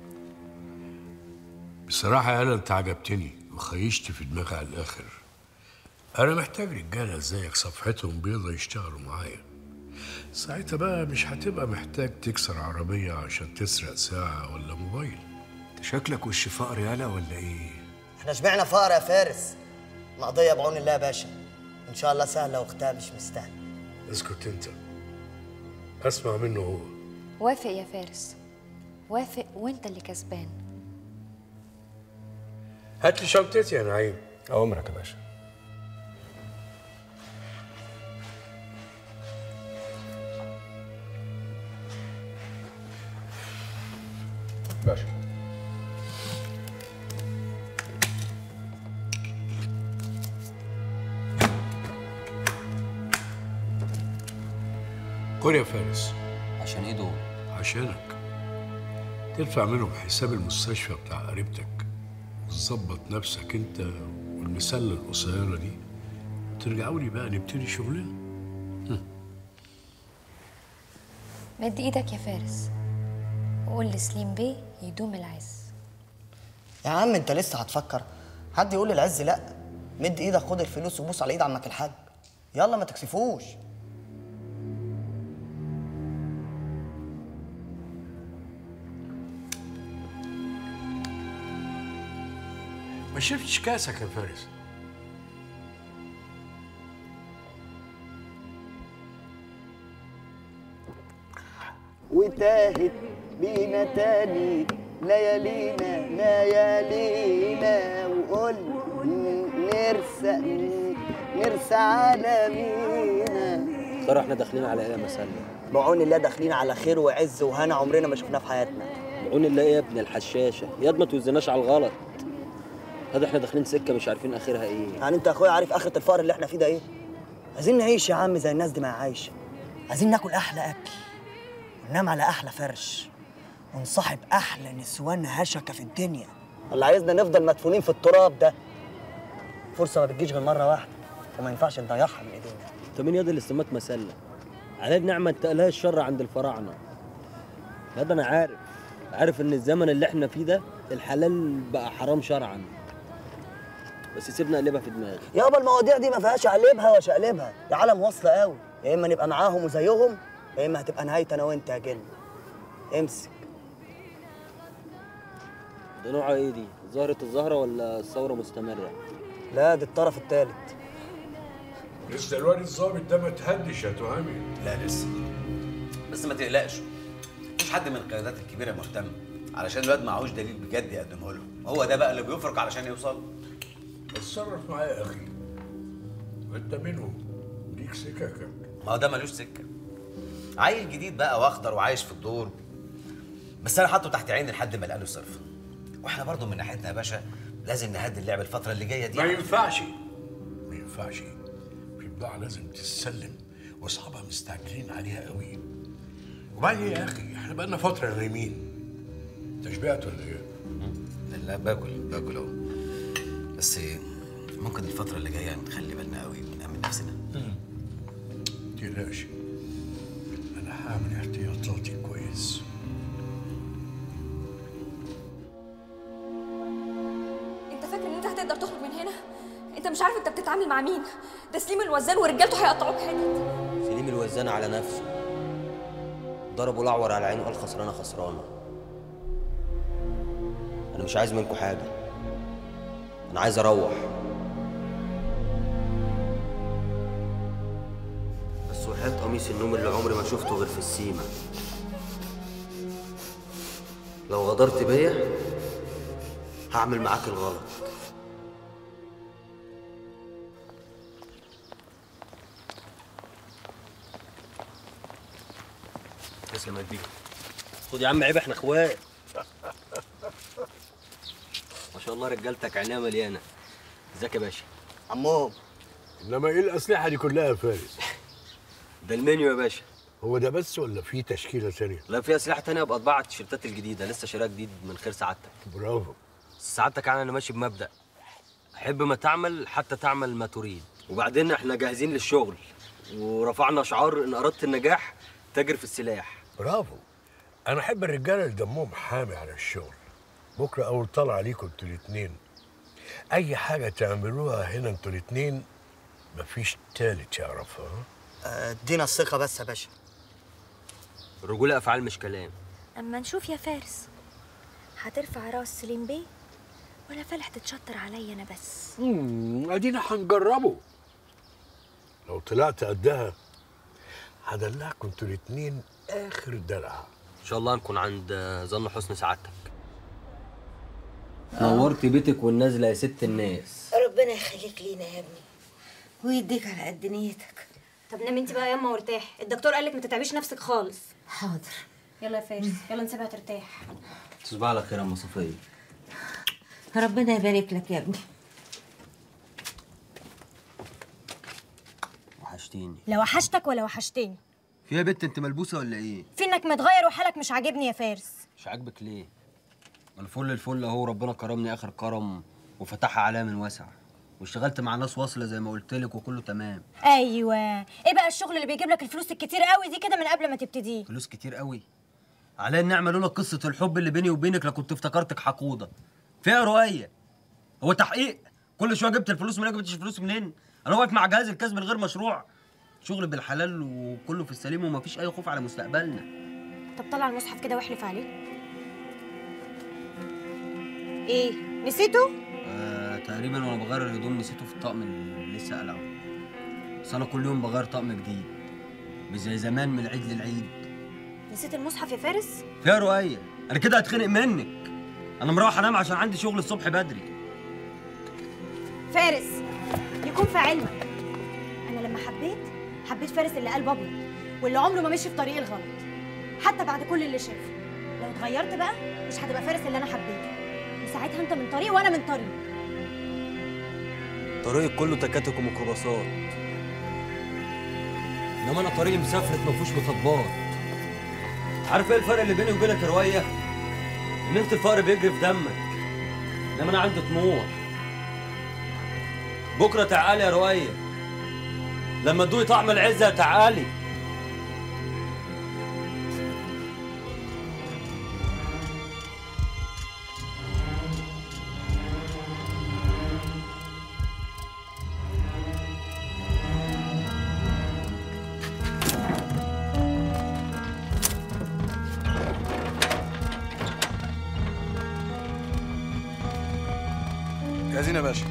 بصراحه يا انا انت عجبتني وخيشت في دماغي على الاخر انا محتاج رجاله زيك صفحتهم بيضة يشتغلوا معايا ساعتها بقى مش هتبقى محتاج تكسر عربية عشان تسرق ساعة ولا موبايل شكلك وش فقر يالا ولا ايه؟ احنا شبعنا فقر يا فارس القضيه بعون الله يا باشا ان شاء الله سهله واختها مش مستاهله اسكت انت اسمع منه هو وافق يا فارس وافق وانت اللي كسبان هات لي شنطتي يا نعيم اوامرك يا باشا باشا خد يا فارس عشان ايه دول عشانك تدفع منهم حساب المستشفى بتاع قريبتك وتظبط نفسك انت والمسله القصيره دي ترجعوا لي بقى نبتدي شغلنا مد ايدك يا فارس وقول لسليم بيه يدوم العز يا عم انت لسه هتفكر حد يقول للعز لا مد ايدك خد الفلوس وبوس على ايد عمك الحاج يلا ما تكسفوش ما شفتش كاسك يا فارس وتاهت بينا تاني ليالينا ليالينا وقول نرسى نرسى على مينا ترى احنا داخلين على ايه يا مسلم بعون الله داخلين على خير وعز وهنا عمرنا ما شفناه في حياتنا بعون الله ايه يا ابن الحشاشه ياض ما توزناش على الغلط هذا احنا داخلين سكه مش عارفين اخرها ايه يعني انت يا اخويا عارف اخرة الفقر اللي احنا فيه ده ايه عايزين نعيش يا عم زي الناس دي ما هي عايشه عايزين ناكل احلى اكل وننام على احلى فرش ونصاحب احلى نسوان هشكه في الدنيا اللي عايزنا نفضل مدفونين في التراب ده فرصه ما بتجيش غير مره واحده وما ينفعش نضيعها من ايدينا انت مين ياض اللي سماك مسله عليه نعمه انتقلها الشر عند الفراعنه ياض انا عارف عارف ان الزمن اللي احنا فيه ده الحلال بقى حرام شرعا بس سيبنا اقلبها في دماغي يابا المواضيع دي ما فيهاش اقلبها وشقلبها العالم واصله قوي يا اما نبقى معاهم وزيهم يا اما هتبقى نهايتي انا وانت يا جن امسك ده نوعها ايه دي ظاهره الزهره ولا الثوره مستمره لا دي الطرف الثالث لسه الواد الظابط ده ما تهدش يا تهامي لا لسه بس ما تقلقش مفيش حد من القيادات الكبيره مهتم علشان الواد معهوش دليل بجد يقدمه لهم هو ده بقى اللي بيفرق علشان يوصل اتصرف معايا يا اخي انت منهم ليك سككك ما هو ده ملوش سكه عيل جديد بقى واخضر وعايش في الدور بس انا حاطه تحت عيني لحد ما الاقي له صرف واحنا برضو من ناحيتنا يا باشا لازم نهدي اللعب الفتره اللي جايه دي ما ينفعش ما ينفعش في بضاعة لازم تتسلم واصحابها مستعجلين عليها قوي وبعدين يا اخي احنا بقالنا فترة نايمين انت شبعت ولا ايه؟ لا باكل باكل اهو بس ممكن الفتره اللي جايه نخلي بالنا قوي ونأمن نفسنا تقلقش انا هعمل احتياطاتي كويس انت فاكر ان انت هتقدر تخرج من هنا انت مش عارف انت بتتعامل مع مين ده سليم الوزان ورجالته هيقطعوك حتت سليم الوزان على نفسه ضربه الاعور على عينه قال خسرانه خسرانه انا مش عايز منكم حاجه انا عايز اروح بس وحياة قميص النوم اللي عمري ما شفته غير في السيما لو غدرت بيا هعمل معاك الغلط تسلم يا كبير خد يا عم عيب احنا اخوات ما شاء الله رجالتك عينيها مليانه ازيك يا باشا عمو انما ايه الاسلحة دي كلها يا فارس؟ ده المنيو يا باشا هو ده بس ولا في تشكيلة ثانية؟ لا في اسلحه تانية بأطباع التيشيرتات الجديده لسه شاريها جديد من خير سعادتك برافو سعادتك يعني انا ماشي بمبدأ حب ما تعمل حتى تعمل ما تريد وبعدين احنا جاهزين للشغل ورفعنا شعار ان اردت النجاح تاجر في السلاح برافو انا احب الرجاله اللي دمهم حامي على الشغل بكره اول طلع عليكم انتوا الاتنين اي حاجه تعملوها هنا انتوا الاتنين مفيش تالت يعرفها ها؟ ادينا الثقه بس يا باشا الرجوله افعال مش كلام اما نشوف يا فارس هترفع راس سليم بيه ولا فالح تتشطر عليا انا بس امم ادينا هنجربه لو طلعت قدها هدلعكم انتوا الاتنين اخر دلع ان شاء الله نكون عند ظن حسن سعادتك نورت بيتك والنازله يا ست الناس ربنا يخليك لينا يا ابني ويديك على قد نيتك طب نام انت بقى ياما وارتاح الدكتور قالك ما تتعبيش نفسك خالص حاضر يلا يا فارس يلا نسيبها ترتاح تصبح على خير يا ام صفيه ربنا يبارك لك يا ابني وحشتيني لا وحشتك ولا وحشتني في يا بنت انت ملبوسه ولا ايه في انك متغير وحالك مش عاجبني يا فارس مش عاجبك ليه ما الفل الفل اهو ربنا كرمني اخر كرم وفتحها عليا من واسع واشتغلت مع ناس واصله زي ما قلت لك وكله تمام ايوه ايه بقى الشغل اللي بيجيب لك الفلوس الكتير قوي دي كده من قبل ما تبتديه فلوس كتير قوي عليا النعمه لولا قصه الحب اللي بيني وبينك لكنت افتكرتك حقوده فيها رؤيه هو تحقيق كل شويه جبت الفلوس منين جبتش الفلوس منين انا واقف مع جهاز الكسب من غير مشروع شغل بالحلال وكله في السليم ومفيش اي خوف على مستقبلنا طب طلع المصحف كده واحلف عليه ايه نسيته آه تقريبا وانا بغير الهدوم نسيته في الطقم اللي لسه قلعه بس انا كل يوم بغير طقم جديد مش زي زمان من العيد للعيد نسيت المصحف يا فارس فيها رؤية انا كده هتخنق منك انا مروح انام عشان عندي شغل الصبح بدري فارس يكون في علمك انا لما حبيت حبيت فارس اللي قلبه ابيض واللي عمره ما مشي في طريق الغلط حتى بعد كل اللي شافه لو اتغيرت بقى مش هتبقى فارس اللي انا حبيته وساعتها انت من طريق وانا من طريق طريقك كله تكاتك وميكروباصات انما انا طريقي مسافرت ما فيهوش مطبات عارف ايه الفرق اللي بيني وبينك يا رؤية؟ ان انت الفقر بيجري في دمك انما انا عندي طموح بكره تعالي يا رؤية لما تدوقي طعم العزة تعالي جاهزين يا باشا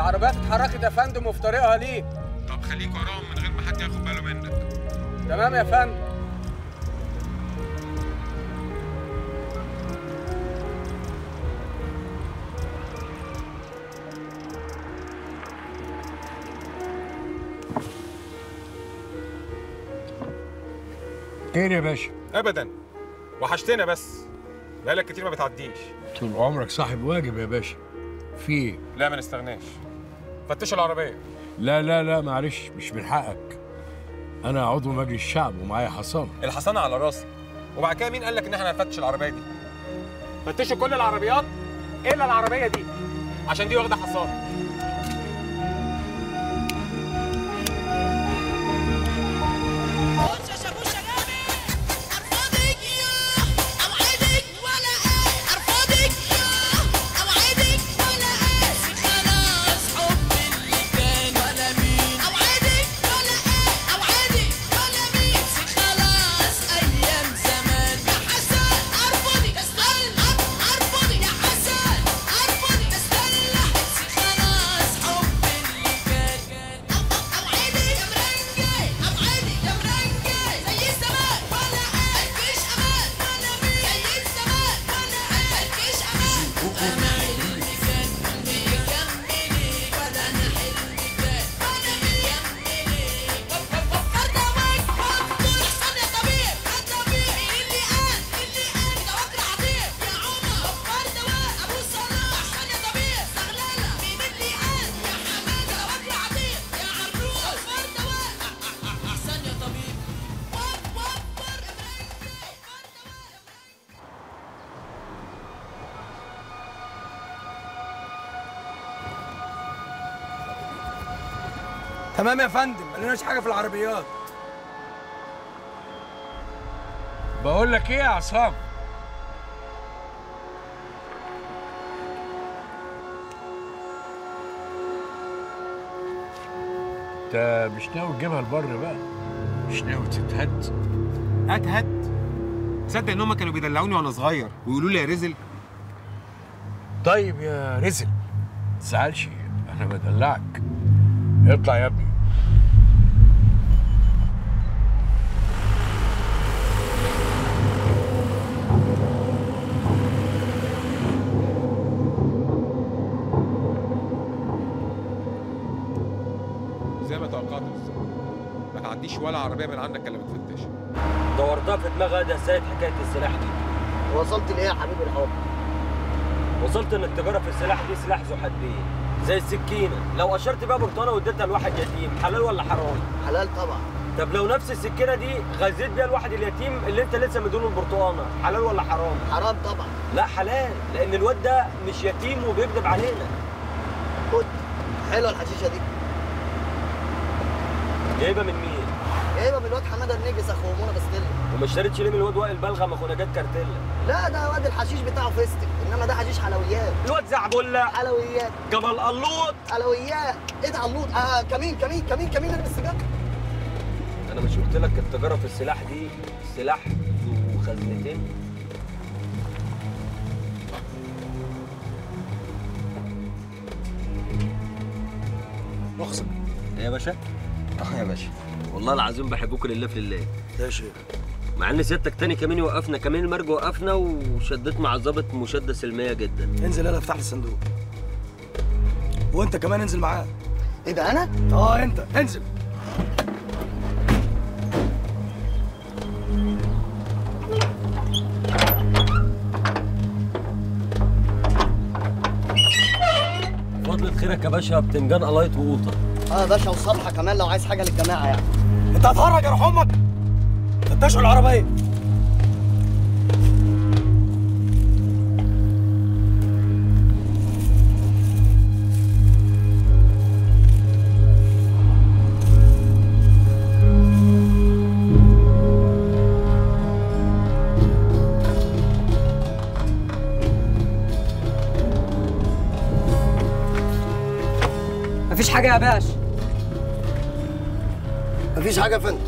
العربيات اتحركت يا فندم وفي طريقها ليه طب خليك وراهم من غير ما حد ياخد باله منك تمام يا فندم خير يا باشا ابدا وحشتنا بس بقالك كتير ما بتعديش طول عمرك صاحب واجب يا باشا في ايه؟ لا ما نستغناش فتشوا العربيه لا لا لا معلش مش من حقك انا عضو مجلس الشعب ومعايا حصان الحصانه على راسي وبعد كده مين قال لك ان احنا هنفتش العربيه دي فتشوا كل العربيات الا العربيه دي عشان دي واخده حصان تمام يا فندم ما لناش حاجه في العربيات بقول لك ايه يا عصام انت مش ناوي تجيبها لبر بقى مش ناوي تتهد اتهد تصدق ان هم كانوا بيدلعوني وانا صغير ويقولوا لي يا رزل طيب يا رزل ما تزعلش انا بدلعك اطلع يا ابني زي ما توقعت بالظبط ما تعديش ولا عربيه من عندك الا بتفتشها دورتها في دماغها ده سيد حكايه السلاح دي وصلت لايه يا حبيبي الحب وصلت ان التجاره في السلاح دي سلاح ذو حدين زي السكينه لو اشرت بيها برتقانه واديتها لواحد يتيم حلال ولا حرام حلال طبعا طب لو نفس السكينه دي غزيت بيها الواحد اليتيم اللي انت لسه مديله البرتقانه حلال ولا حرام حرام طبعا لا حلال لان الواد ده مش يتيم وبيكذب علينا خد حلوه الحشيشه دي جايبه من مين جايبه من الواد حماده النجس اخو منى بستيلا وما اشتريتش ليه من الواد وائل بلغم اخو نجاة كارتيلا لا ده واد الحشيش بتاعه فيستك انما ده حشيش حلويات الواد زعبله حلويات جبل قلوط حلويات ايه ده علوط اه كمين كمين كمين كمين البس سجاده انا مش قلت لك التجاره في السلاح دي سلاح ذو خزنتين رخصة ايه يا باشا اه يا باشا والله العظيم بحبكم لله في لله يا شيخ مع ان سيادتك تاني كمين وقفنا كمين المرج وقفنا وشديت مع الظابط مشاده سلميه جدا انزل انا افتح لي الصندوق وانت كمان انزل معاه ايه ده انا؟ اه انت انزل فضلة خيرك يا باشا بتنجان قلايط وقوطه اه يا باشا وصالحه كمان لو عايز حاجه للجماعه يعني انت هتهرج يا روح امك فتشوا العربيه مفيش حاجه يا باشا مفيش حاجه يا فندم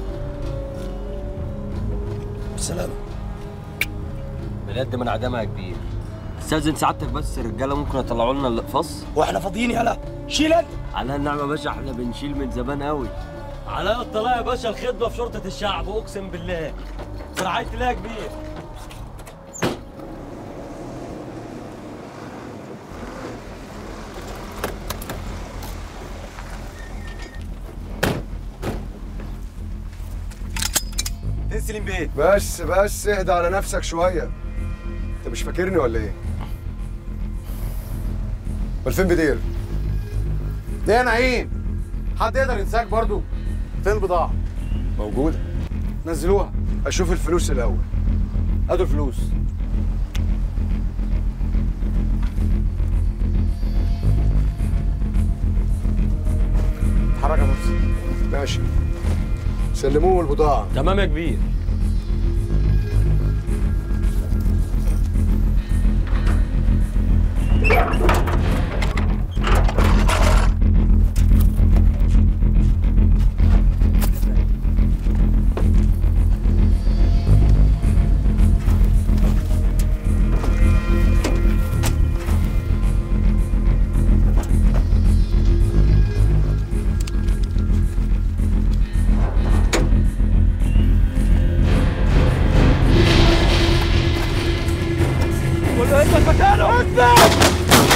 بالسلامه بجد من عدمها يا كبير استاذن سعادتك بس الرجاله ممكن يطلعوا لنا الاقفاص واحنا فاضيين يلا شيل انت على النعمه يا باشا احنا بنشيل من زمان قوي على الطلاق يا باشا الخدمه في شرطه الشعب اقسم بالله في رعايه الله يا كبير فين سليم بيه بس بس اهدى على نفسك شويه انت مش فاكرني ولا ايه امال فين بدير ده يا نعيم حد يقدر ينساك برضو فين البضاعة؟ موجوده نزلوها اشوف الفلوس الاول هاتوا الفلوس اتحرك يا مرسي ماشي سلموه البضاعه تمام يا كبير كله اثبت مكانه اثبت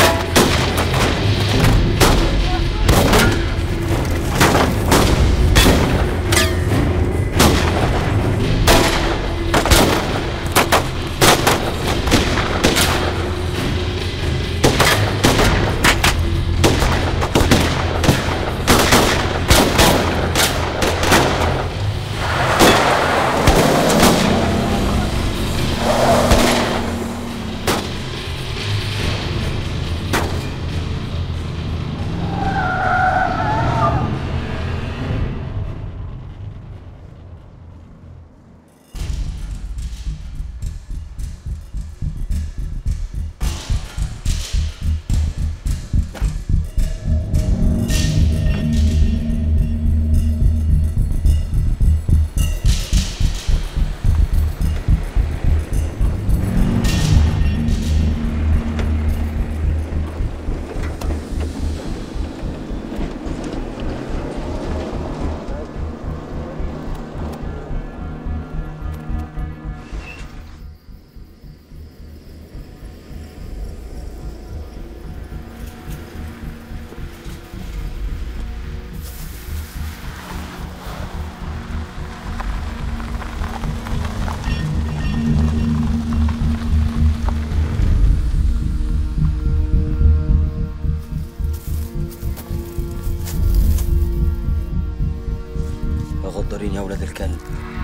يا غدارين يا ولاد الكلب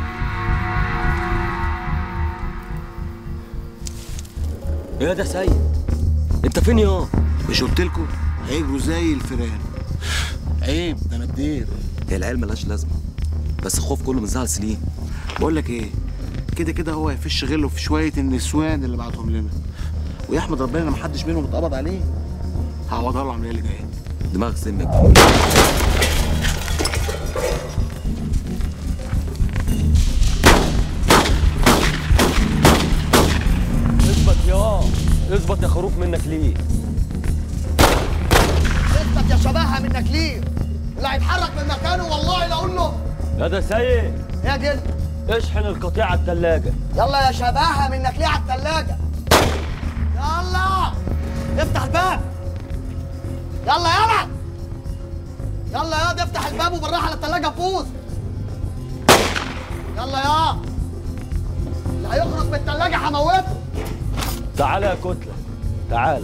ايه ده سيد انت فين يا مش قلت لكم هيجروا زي الفيران عيب ده انا بدير هي العيال ملهاش لازمه بس الخوف كله من زعل سليم بقول لك ايه كده كده هو هيفش غله في شويه النسوان اللي بعتهم لنا ويحمد ربنا ان محدش منهم اتقبض عليه هعوضها له العمليه اللي جايه دماغك سمك اثبت يا اثبت يا خروف منك ليه اثبت يا شباهه منك ليه اللي هيتحرك من مكانه والله لا اقول له يا ده سيد يا جن اشحن القطيع على الثلاجه يلا يا شباهه منك ليه على الثلاجه يلا افتح الباب يلا يلا يلا يا دي افتح الباب وبالراحه على الثلاجه فوز يلا يا اللي هيخرج من الثلاجه هموته تعالى يا كتله تعالى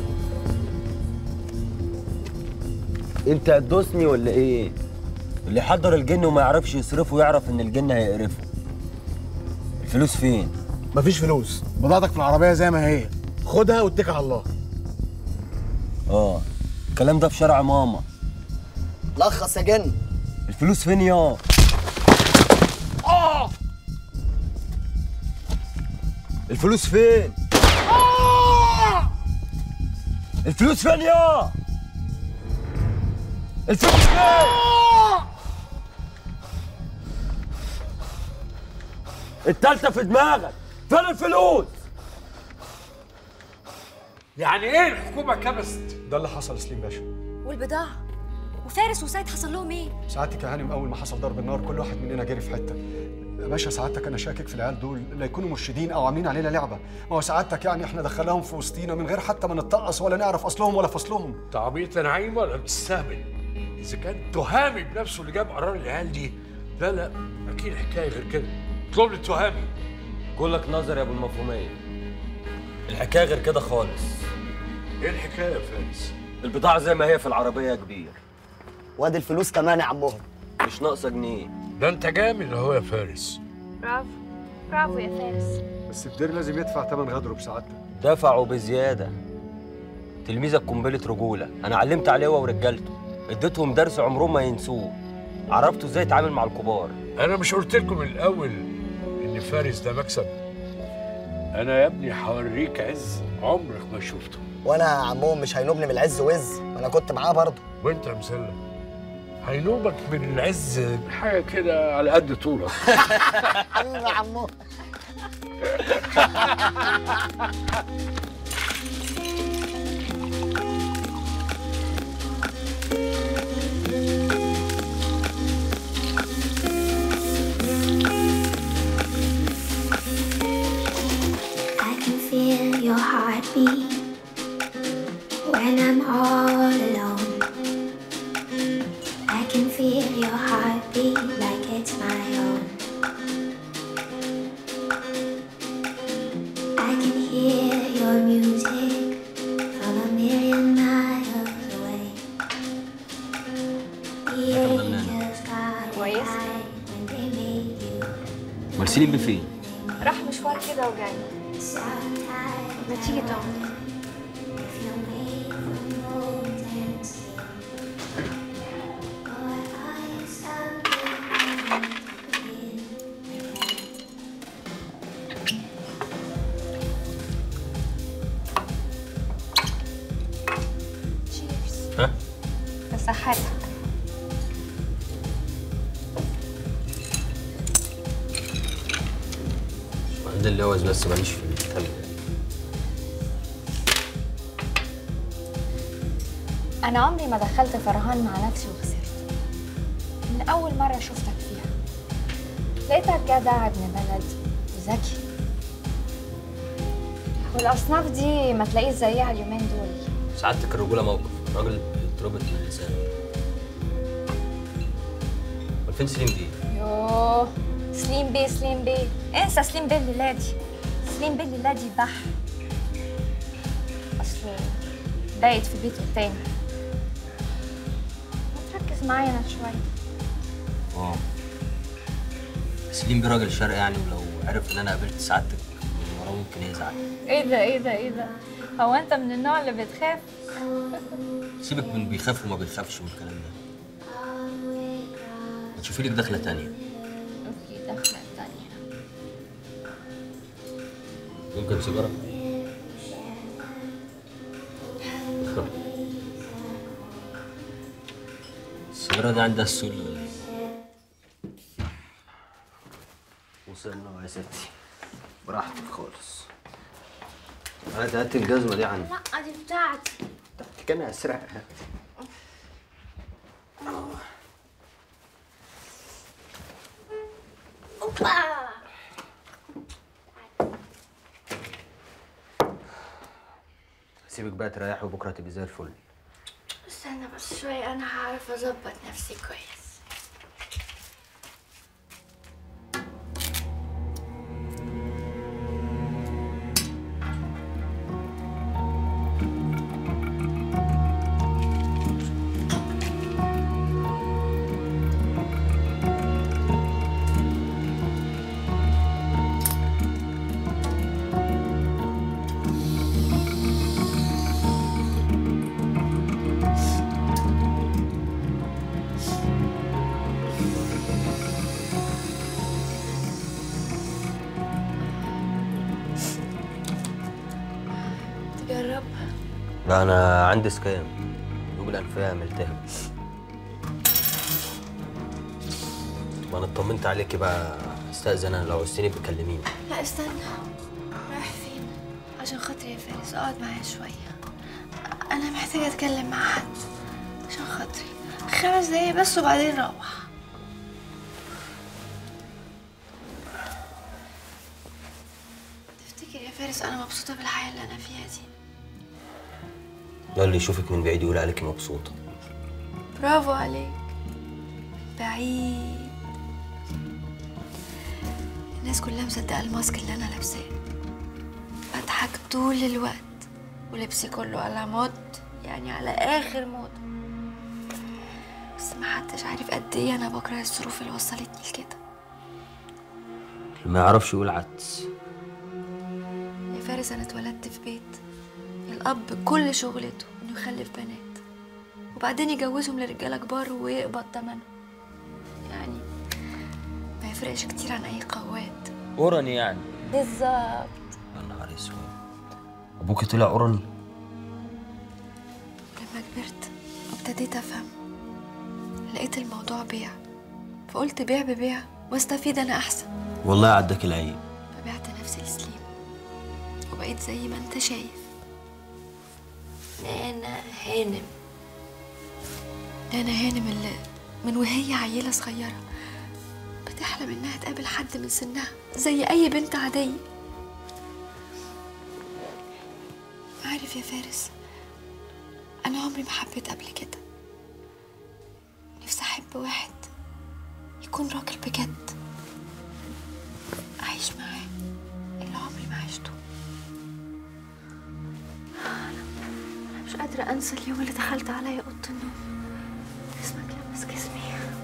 انت هتدوسني ولا ايه اللي يحضر الجن وما يعرفش يصرفه يعرف ان الجن هيقرفه الفلوس فين مفيش فلوس بضاعتك في العربيه زي ما هي خدها واتكل على الله اه الكلام ده في شارع ماما لخص يا جن الفلوس فين يا اه الفلوس فين اه الفلوس فين يا الفلوس فين التالتة في دماغك فين الفلوس يعني ايه الحكومه كبست ده اللي حصل سليم باشا والبضاعة وفارس وسيد حصل لهم ايه سعادتك يا هانم اول ما حصل ضرب النار كل واحد مننا جري في حته يا باشا سعادتك انا شاكك في العيال دول لا يكونوا مرشدين او عاملين علينا لعبه ما هو سعادتك يعني احنا دخلناهم في وسطينا من غير حتى ما نتطقص ولا نعرف اصلهم ولا فصلهم تعبيط يا نعيم ولا بتستهبل اذا كان تهامي بنفسه اللي جاب قرار العيال دي لا لا اكيد حكايه غير كده اطلب لي التهامي كلك نظر يا ابو المفهوميه الحكايه غير كده خالص ايه الحكايه يا فارس البضاعه زي ما هي في العربيه يا كبير وادي الفلوس كمان يا عمهم مش ناقصه جنيه ده انت جامد اهو يا فارس برافو برافو يا فارس بس الدير لازم يدفع ثمن غدره بسعادتك دفعوا بزياده تلميذك قنبله رجوله انا علمت عليه هو ورجالته اديتهم درس عمرهم ما ينسوه عرفتوا ازاي يتعامل مع الكبار انا مش قلت لكم من الاول ان فارس ده مكسب انا يا ابني هوريك عز عمرك ما شفته وانا يا عمهم مش هينوبني من العز وز ما انا كنت معاه برضه وانت يا مسلم هينوبك من العز حاجه كده على قد طولك حبيبي يا عمهم I can feel your heartbeat when I'm all alone. I can feel your heartbeat like it's my own. I can hear your music from a million miles away. The angels got كويس when they made you. امال سليم بيه فين؟ راح مشوار كده وجاي ما تيجي تقعد تشيرز ها بصحتك عندي اللوز بس ماليش في التلج أنا عمري ما دخلت فرهان مع نفسي وخسرت من أول مرة شفتك فيها لقيتك جدع ابن بلد وذكي والأصناف دي ما تلاقيش زيها اليومين دول سعادتك الرجوله موقف راجل اتربط من اللسان امال فين سليم بيه؟ يوه سليم بيه سليم بيه انسى سليم بيه الليلادي سليم بيه الليلادي بح أصله بايت في بيته التاني ما تركز معايا أنا شوية اه سليم بيه راجل شرقي يعني ولو عرف ان انا قابلت سعادتك من وراه ممكن يزعل ايه ده ايه ده ايه ده هو انت من النوع اللي بتخاف سيبك من بيخاف وما بيخافش من الكلام ده ما تشوفي لك دخله تانية اوكي دخلة تانية ممكن سيجاره السيجاره دي عندها السل ولا ايه؟ وصلنا يا ستي براحتك خالص هات هات الجزمه دي عندي لا دي بتاعتي كان اسرقها اوبا سيبك بقى تريح وبكره تبقي زي الفل استنى بس شوية أنا هعرف أظبط نفسي كويس تجرب لا انا عندي سكام جوب الانفيه ملتهب وانا اطمنت عليكي بقى استاذن انا لو عوزتيني بكلميني لا استنى رايح فين عشان خاطري يا فارس اقعد معايا شوية أنا محتاجة أتكلم مع حد عشان خاطري خمس دقايق بس وبعدين نروح تفتكر يا فارس انا مبسوطه بالحياه اللي انا فيها دي لا اللي يشوفك من بعيد يقول عليكي مبسوطة برافو عليك بعيد الناس كلها مصدقه الماسك اللي انا لابساه بضحك طول الوقت ولبسي كله على مود يعني على اخر مود بس محدش عارف قد ايه انا بكره الظروف اللي وصلتني لكده اللي ما يعرفش يقول عدس يا فارس انا اتولدت في بيت الاب كل شغلته انه يخلف بنات وبعدين يجوزهم لرجاله كبار ويقبض تمنهم يعني ما يفرقش كتير عن اي قواد قرني يعني بالظبط يا نهار اسود ابوكي طلع قرني لما كبرت وابتديت افهم لقيت الموضوع بيع فقلت بيع ببيع واستفيد انا احسن والله عداك العيب فبعت نفسي لسليم وبقيت زي ما انت شايف نانا هانم نانا هانم اللي من وهي عيلة صغيرة بتحلم انها تقابل حد من سنها زي اي بنت عادية عارف يا فارس انا عمري ما حبيت قبل كده نفسي احب واحد يكون راجل بجد أعيش معاه اللي عمري ما عشته أنا مش قادرة أنسى اليوم اللي دخلت عليا أوضة النوم اسمك لمس جسمي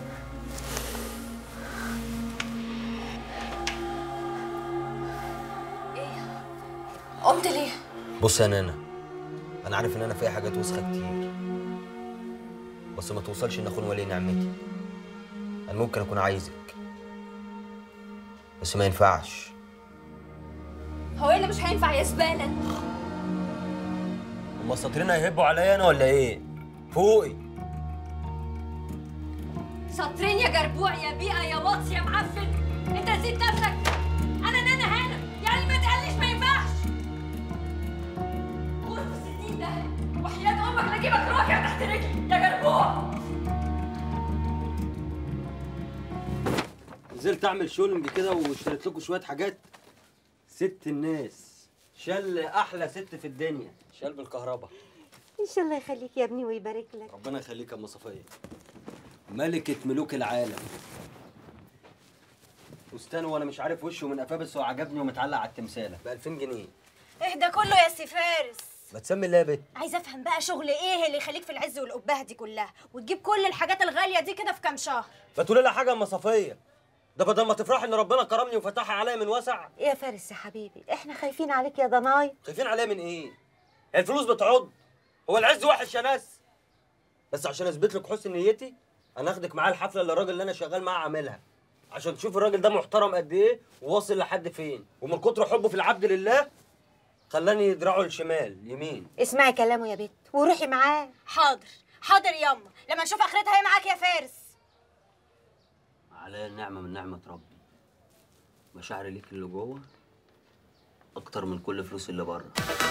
إيه؟ قمت ليه؟ بص يا نانا انا عارف ان انا فيها حاجات وسخه كتير بس ما توصلش ان اخون ولي نعمتي انا ممكن اكون عايزك بس ما ينفعش هو ايه اللي مش هينفع يا زباله هما الساطرين هيهبوا عليا انا ولا ايه فوقي شاطرين يا جربوع يا بيئه يا واطي يا معفن انت نسيت نفسك انا نانا هانم يعني ما تقليش ما ينفعش قول في الستين ده وحياة امك لا اجيبك راكع تحت رجلي يا جربوع نزلت اعمل شولنج كده واشتريت لكم شويه حاجات ست الناس شل احلى ست في الدنيا شال بالكهرباء ان شاء الله يخليك يا ابني ويبارك لك ربنا يخليك يا ام صفيه ملكه ملوك العالم فستان وانا مش عارف وشه من قفاه بس هو عجبني ومتعلق على التمثاله ب 2000 جنيه ايه ده كله يا سي فارس ما تسمي الله يا بت عايزه افهم بقى شغل ايه اللي يخليك في العز والقبه دي كلها وتجيب كل الحاجات الغاليه دي كده في كام شهر ما تقولي لها حاجه يا ام صفيه ده بدل ما تفرحي ان ربنا كرمني وفتحها عليا من وسع يا فارس يا حبيبي احنا خايفين عليك يا ضناي خايفين عليا من ايه؟ هي الفلوس بتعض هو العز وحش يا ناس بس عشان اثبت لك حسن نيتي انا اخدك معايا الحفله اللي الراجل اللي انا شغال معاه عاملها عشان تشوف الراجل ده محترم قد ايه وواصل لحد فين ومن كتر حبه في العبد لله خلاني دراعه الشمال يمين اسمعي كلامه يا بت وروحي معاه حاضر حاضر ياما لما نشوف اخرتها ايه معاك يا فارس عليا النعمه من نعمه ربي مشاعري ليك اللي جوه اكتر من كل فلوس اللي بره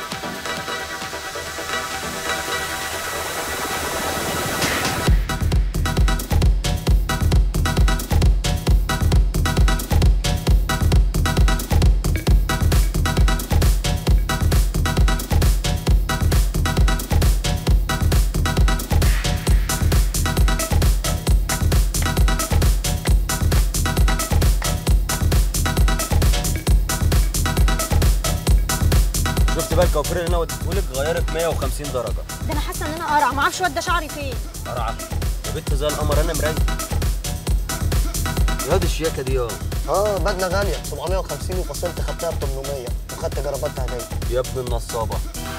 شفت بقى الكوافير اللي انا وديتهولك غيرك 150 درجه ده انا حاسه ان انا قرع معرفش ودى شعري فين قرعه يا بنت زي القمر انا مرايه يا دي الشياكه دي يا اه بدله غاليه 750 وفصلت خدتها ب 800 وخدت جراباتها هديه يا ابن النصابه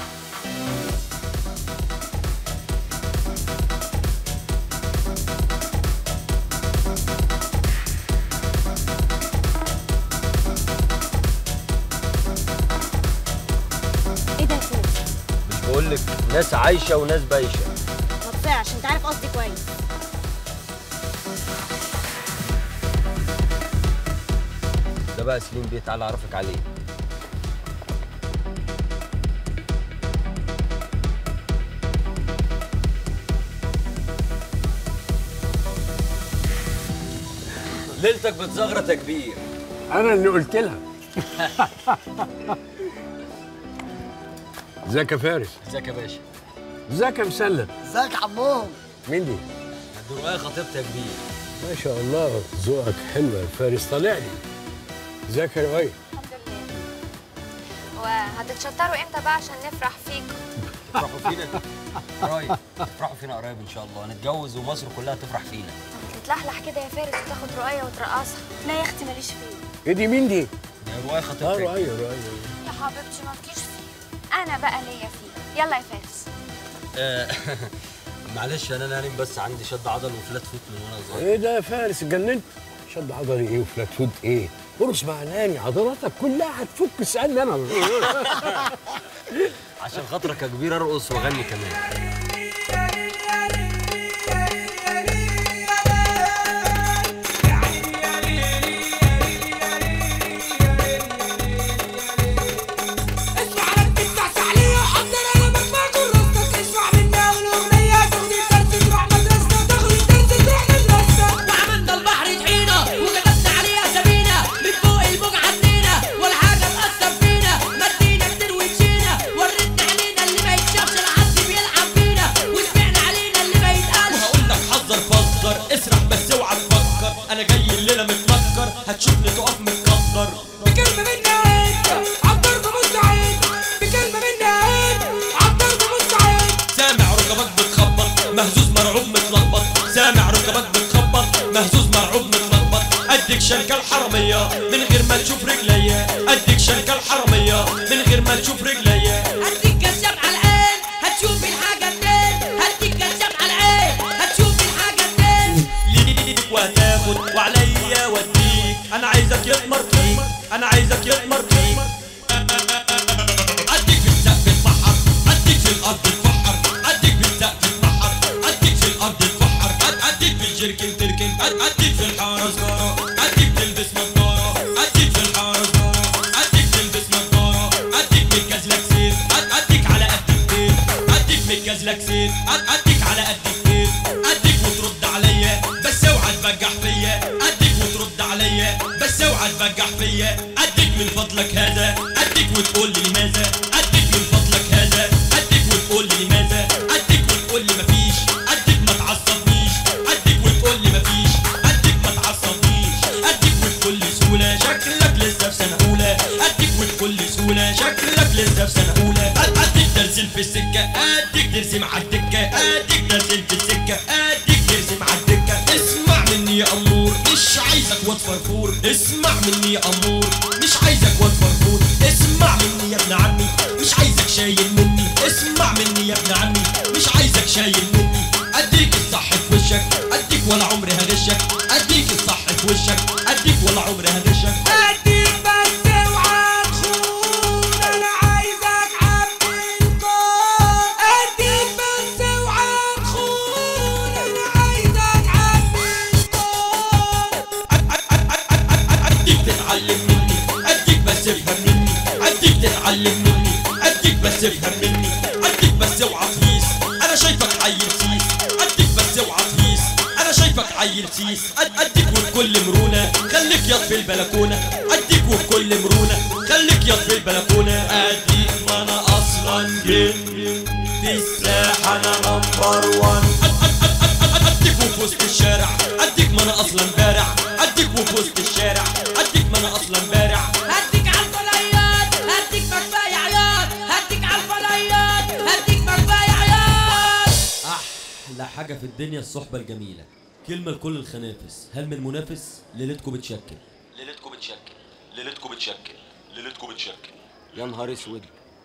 ايه ده يا فارس مش بقول لك ناس عايشه وناس بايشه ما تطيعش انت عارف قصدي كويس ده بقى سليم بيه تعالى اعرفك عليه ليلتك بتزغرط يا كبير انا اللي قلت لها ازيك يا فارس ازيك يا باشا ازيك يا مسلم ازيك يا عمهم مين دي دي رؤية خطيبتي يا كبير ما شاء الله ذوقك حلو يا فارس طالع لي ازيك يا رؤية وهتتشطروا امتى بقى عشان نفرح فيكم تفرحوا فينا قريب تفرحوا فينا قريب ان شاء الله نتجوز ومصر كلها تفرح فينا تتلحلح كده يا فارس وتاخد رؤية وترقصها لا يا اختي ماليش فيه ايه دي مين دي؟ دي رؤية اه خطيبتي رؤية رؤية يا حبيبتي مالكيش فيه انا بقى ليا فيه يلا يا فارس آه، معلش انا نايم بس عندي شد عضل وفلات فوت من وانا صغير ايه ده يا فارس اتجننت؟ شد عضلي ايه وفلات فود ايه؟ قرص معناني عضلاتك كلها هتفك اسالني انا عشان خاطرك يا كبير ارقص واغني كمان وعملنا البحر طحينة وكتبنا عليها سفينة من فوق الموج عدينا ولا حاجة تأثر فينا مدينا كتير ومشينا وريتنا علينا اللي ما يتشافش لحد بيلعب بينا وسمعنا علينا اللي ما يتقالش وهقول لك حذر فزر اسرح بس اوعى تفكر انا جاي الليله متنكر هتشوفني تقف متكدر بكلمة مني عيد عالضرب مستعد بكلمة مني عيد عالضرب مستعد سامع ركبك بتخبط مهزوز مرعوب متلخبط سامع ركبك بتخبط مهزوز مرعوب متلخبط اديك شركة الحرامية من غير ما تشوف رجليا اديك شركة الحرامية من غير ما تشوف رجليا هديك كشاف على العين هتشوف الحاجة اتنين هديك كشاف على العين هتشوف الحاجة اتنين ليك وهتاخد وعليا واديك انا عايزك يتمر فيك انا عايزك يتمر فيك اديك في السقف تفحر اديك في الارض تفحر اديك في السقف تفحر اديك في الارض تفحر أد- اديك في الجركن تركن أد- اديك في الحاره سجاره اديك تلبس نضاره اديك في الحاره سجاره اديك تلبس نضاره اديك متكاز لك سيف أد- اديك على قد الكتير اديك متكاز لك سيف أد- اديك على قد الكتير اديك وترد عليا بس اوعى تبجح فيا اديك وترد عليا بس اوعى تبجح فيا اديك من فضلك هذا اديك وتقول لي لماذا اديك من فضلك هذا اديك وتقول لي لماذا اديك وتقول لي مفيش اديك ما تعصبنيش اديك وتقول لي مفيش اديك ما تعصبنيش اديك وتقول لي سهوله شكلك لسه في سنه اولى اديك وتقول لي سهوله شكلك لسه في سنه اولى أد- اديك ترسم في السكه اديك ترسم على الدكه اديك ترسم في السكه اديك ترسم على الدكه اسمع مني يا امور مش عايزك واد فرفور اسمع مني يا امور مش عايزك واد فرفور اسمع مني يا ابن عمي مش عايزك شايل مني اسمع مني يا ابن عمي مش عايزك شايل مني اديك الصح في وشك اديك ولا عمري هغشك اديك الصح في وشك اديك ولا عمري هغشك اديك بس اوعى تخون انا عايزك عبد الكون اديك بس اوعى تخون انا عايزك عبد اديك تتعلم مني اديك بس افهم مني اديك تتعلم مني اديك بس افهم مني اديك بس اوعى تهيس انا شايفك عيل سيس اديك بس اوعى تهيس انا شايفك عيل سيس أد- اديك وبكل مرونه خليك ياض في البلكونه اديك وبكل مرونه خليك ياض في البلكونه اديك ما انا اصلا جيت في الساحه انا نمبر وان اديك وفي وسط الشارع اديك ما انا اصلا بارع اديك وفي وسط الشارع اديك ما انا اصلا بارع هديك على الفضائيات هديك مكفاية عياط هديك على الفضائيات هديك مكفاية عياط احلى حاجه في الدنيا الصحبه الجميله كلمه لكل الخنافس هل من منافس ليلتكم بتشكل ليلتكم بتشكل ليلتكم بتشكل ليلتكم بتشكل يا نهار اسود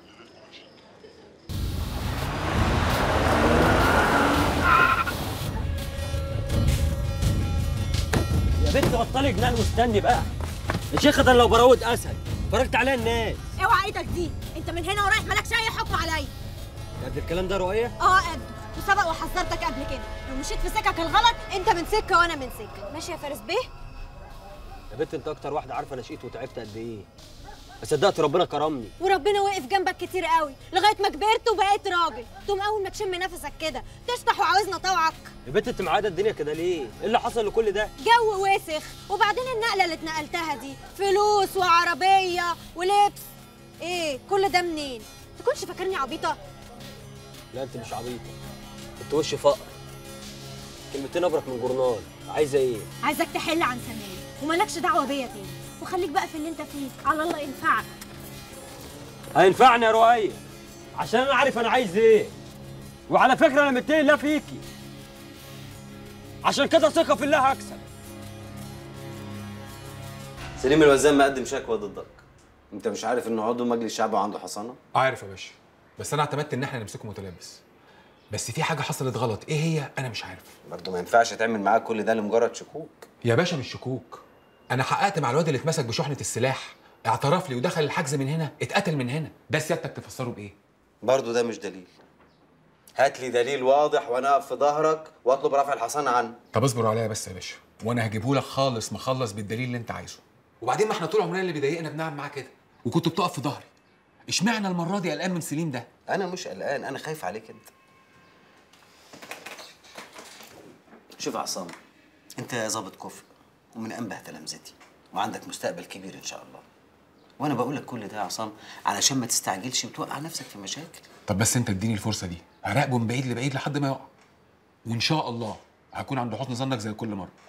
يا بنت بطلي جنان واستني بقى يا شيخة ده أنا لو براود اسد فرجت عليها الناس اوعى ايدك دي انت من هنا ورايح مالكش اي حكم عليا قد الكلام ده رؤية اه قد وسبق وحذرتك قبل كده لو مشيت في سكك الغلط انت من سكه وانا من سكه ماشي يا فارس بيه يا بنت انت اكتر واحدة عارفة انا شقيت وتعبت قد ايه صدقت ربنا كرمني وربنا وقف جنبك كتير قوي لغايه ما كبرت وبقيت راجل تقوم اول ما تشم نفسك كده تشطح وعاوزنا طوعك يا بنت انت معاده الدنيا كده ليه؟ ايه اللي حصل لكل ده؟ جو وسخ وبعدين النقله اللي اتنقلتها دي فلوس وعربيه ولبس ايه كل ده منين تكونش فاكرني عبيطه لا انت مش عبيطه انت وش فقر كلمتين ابرك من جورنال عايزه ايه؟ عايزك تحل عن سماية ومالكش دعوه بيا تاني وخليك بقى في اللي انت فيه على الله ينفعك هينفعني يا رؤية عشان انا عارف انا عايز ايه وعلى فكره انا متقي الله فيكي عشان كده ثقه في الله هكسب سليم الوزان مقدم شكوى ضدك انت مش عارف انه عضو مجلس الشعب وعنده حصانه عارف يا باشا بس انا اعتمدت ان احنا نمسكه متلبس بس في حاجه حصلت غلط ايه هي انا مش عارف برضه ما ينفعش تعمل معاه كل ده لمجرد شكوك يا باشا مش شكوك انا حققت مع الواد اللي اتمسك بشحنه السلاح اعترف لي ودخل الحجز من هنا اتقتل من هنا ده سيادتك تفسره بايه برضه ده مش دليل هات لي دليل واضح وانا اقف في ظهرك واطلب رفع الحصانه عنه طب اصبر عليا بس يا باشا وانا هجيبه لك خالص مخلص بالدليل اللي انت عايزه وبعدين ما احنا طول عمرنا اللي بيضايقنا بنعمل معاه كده وكنت بتقف في ظهري اشمعنى المره دي قلقان من سليم ده انا مش قلقان انا خايف عليك انت شوف يا عصام انت ظابط كفء ومن انبه تلامذتي وعندك مستقبل كبير ان شاء الله وانا بقول لك كل ده يا عصام علشان ما تستعجلش وتوقع نفسك في مشاكل طب بس انت اديني الفرصه دي هراقبه من بعيد لبعيد لحد ما يقع وان شاء الله هكون عند حسن ظنك زي كل مره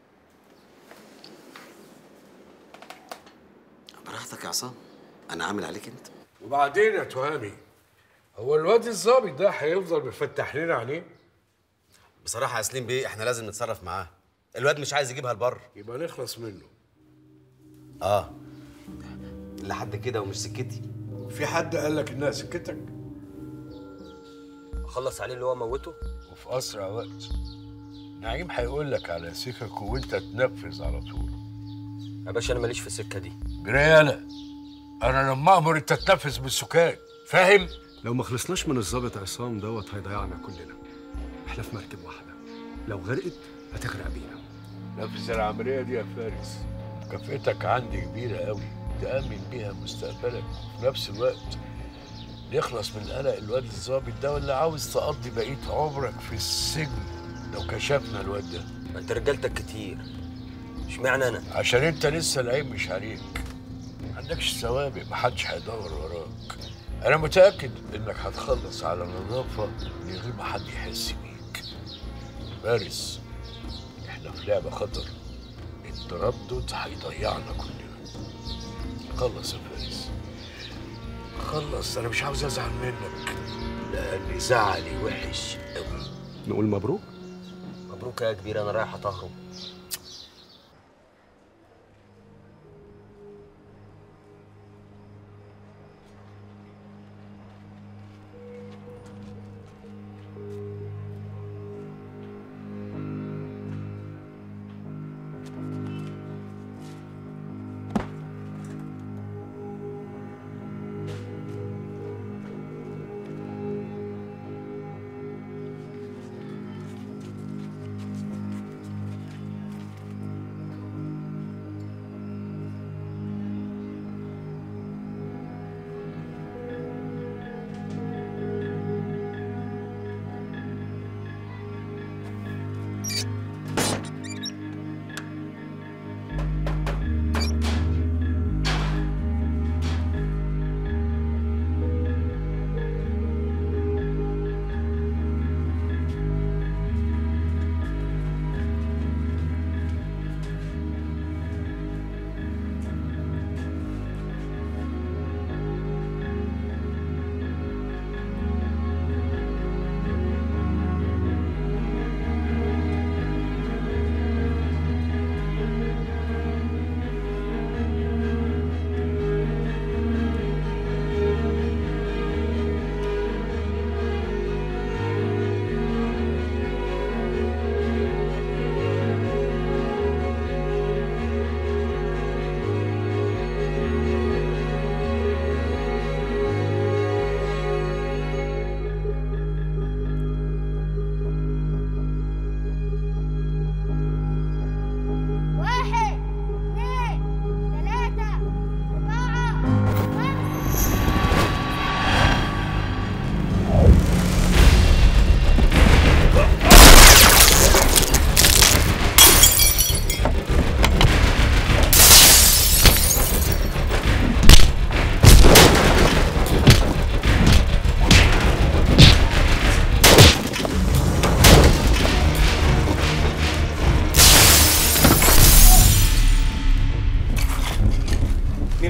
براحتك يا عصام انا عامل عليك انت وبعدين يا تهامي هو الواد الظابط ده هيفضل مفتح لنا عليه بصراحه يا سليم بيه احنا لازم نتصرف معاه الواد مش عايز يجيبها لبر يبقى نخلص منه اه لحد كده ومش سكتي في حد قال لك انها سكتك اخلص عليه اللي هو موته وفي اسرع وقت نعيم هيقول لك على سكك وانت تنفذ على طول يا باشا انا ماليش في السكه دي جريالة انا لما امر انت تنفذ بالسكات فاهم لو ما خلصناش من الظابط عصام دوت هيضيعنا كلنا احنا في مركب واحده لو غرقت هتغرق بينا نفذ العمليه دي يا فارس مكافئتك عندي كبيره قوي تامن بيها مستقبلك وفي نفس الوقت نخلص من قلق الواد الظابط ده ولا عاوز تقضي بقيه عمرك في السجن لو كشفنا الواد ده ما انت رجالتك كتير اشمعنى انا عشان انت لسه العيب مش عليك ما عندكش سوابق محدش هيدور وراك انا متاكد انك هتخلص على نظافه من غير ما حد يحس بيك فارس احنا في لعبه خطر التردد هيضيعنا كلنا خلص يا فارس خلص انا مش عاوز ازعل منك لان زعلي وحش قوي نقول مبروك مبروك يا كبير انا رايح اطهره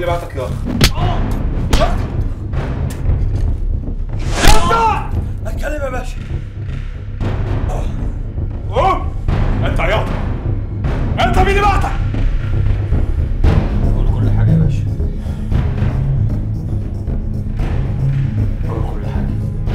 اللي بعتك لا اتكلم يا باشا قوم انت عياط انت مين اللي بعتك قول كل حاجه يا باشا قول كل حاجه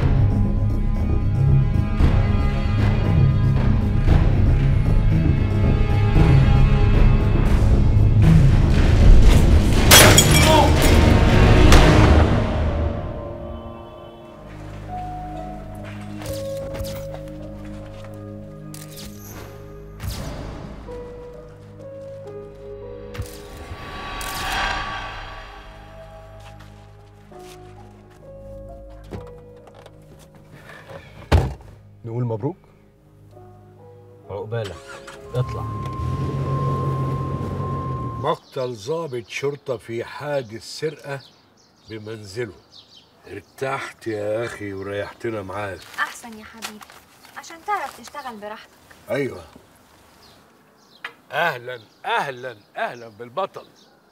نقول مبروك عقبالك اطلع مقتل ضابط شرطة في حادث سرقة بمنزله ارتحت يا أخي وريحتنا معاك احسن يا حبيبي عشان تعرف تشتغل براحتك أيوة أهلا أهلا أهلا بالبطل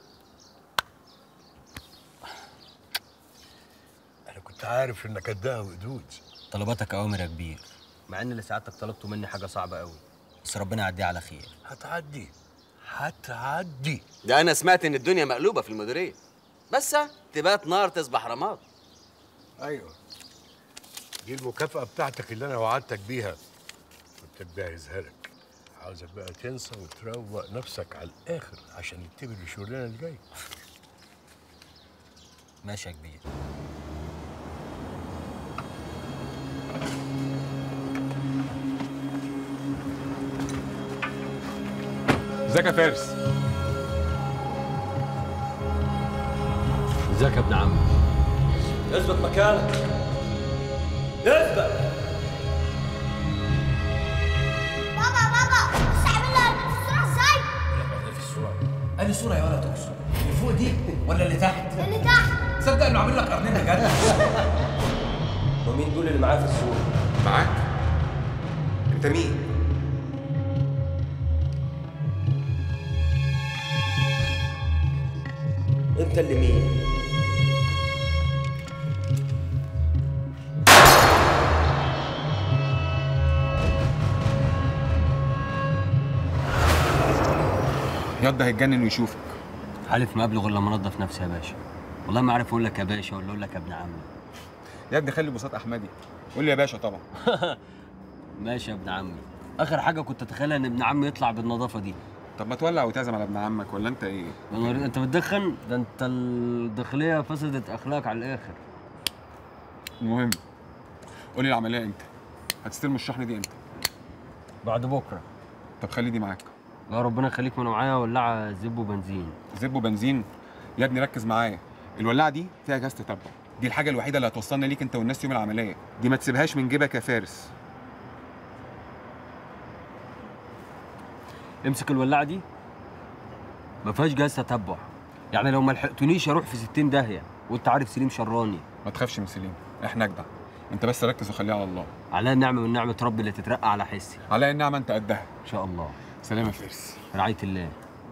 أنا كنت عارف إنك قدها وقدود طلباتك اوامر يا كبير مع ان اللي سعادتك طلبته مني حاجه صعبه قوي بس ربنا يعديها على خير هتعدي هتعدي ده انا سمعت ان الدنيا مقلوبه في المديريه بس تبات نار تصبح رماد أيوة دي المكافأة بتاعتك اللي أنا وعدتك بيها كنت مجهزها لك عاوزك بقى تنسى وتروق نفسك على الآخر عشان نتبه لشغلنا اللي جاي ماشي يا كبير ازيك يا فارس ازيك يا ابن عمي اثبت مكانك اثبت بابا بابا بص عامل لها الصورة ازاي؟ في الصورة أنهي صورة يا ولا تقصد؟ اللي فوق دي ولا اللي تحت؟ اللي تحت تصدق إنه عامل لك قرنين بجد؟ ومين دول اللي معاه في الصورة؟ معاك انت مين انت اللي مين؟ ياض ده هيتجنن ويشوفك حالف ما ابلغ الا لما انضف نفسي يا باشا والله ما عارف اقول لك يا باشا ولا اقول لك يا ابن عمي يا ابني خلي بساط احمدي قول لي يا باشا طبعا ماشي يا ابن عمي اخر حاجه كنت اتخيلها ان ابن عمي يطلع بالنظافه دي طب ما تولع وتعزم على ابن عمك ولا انت ايه يا نهار انت بتدخن ده انت الداخليه فسدت اخلاقك على الاخر المهم قول لي العمليه امتى هتستلموا الشحنه دي امتى بعد بكره طب خلي دي معاك لا ربنا يخليك ما انا معايا ولاعه زب وبنزين زب وبنزين يا ابني ركز معايا الولاعه دي فيها جهاز تتبع دي الحاجه الوحيده اللي هتوصلنا ليك انت والناس يوم العمليه دي ما تسيبهاش من جيبك يا فارس امسك الولاعه دي ما فيهاش جهاز تتبع يعني لو ما لحقتونيش اروح في 60 داهيه وانت عارف سليم شراني ما تخافش من سليم احنا اجدع انت بس ركز وخليها على الله عليها النعمه من نعمه ربي اللي تترقى على حسي عليا النعمه انت قدها ان شاء الله سلام يا فارس رعايه الله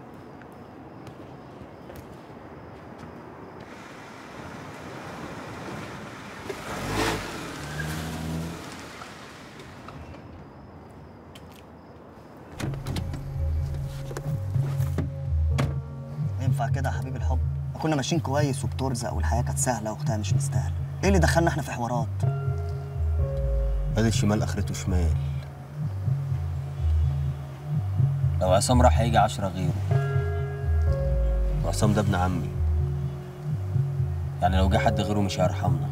ينفع كده يا حبيب الحب ما كنا ماشيين كويس وبترزق والحياه كانت سهله واختها مش مستاهله ايه اللي دخلنا احنا في حوارات ادي الشمال اخرته شمال لو عصام راح هيجي عشرة غيره وعصام ده ابن عمي يعني لو جه حد غيره مش هيرحمنا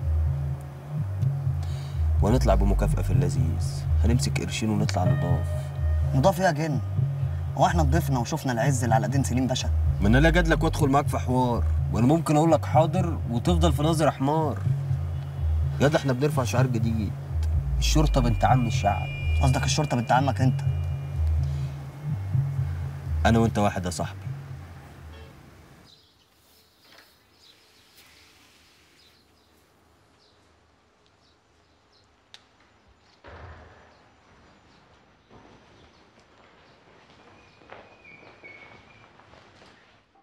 ونطلع بمكافأة في اللذيذ هنمسك قرشين ونطلع نضاف نضاف ايه يا جن هو احنا ضفنا وشفنا العز اللي على ايدين سليم باشا ما انا لا جاد لك وادخل معاك في حوار وانا ممكن اقول لك حاضر وتفضل في نظر حمار يا ده احنا بنرفع شعار جديد الشرطه بنت عم الشعب قصدك الشرطه بنت عمك انت انا وانت واحد يا صاحبي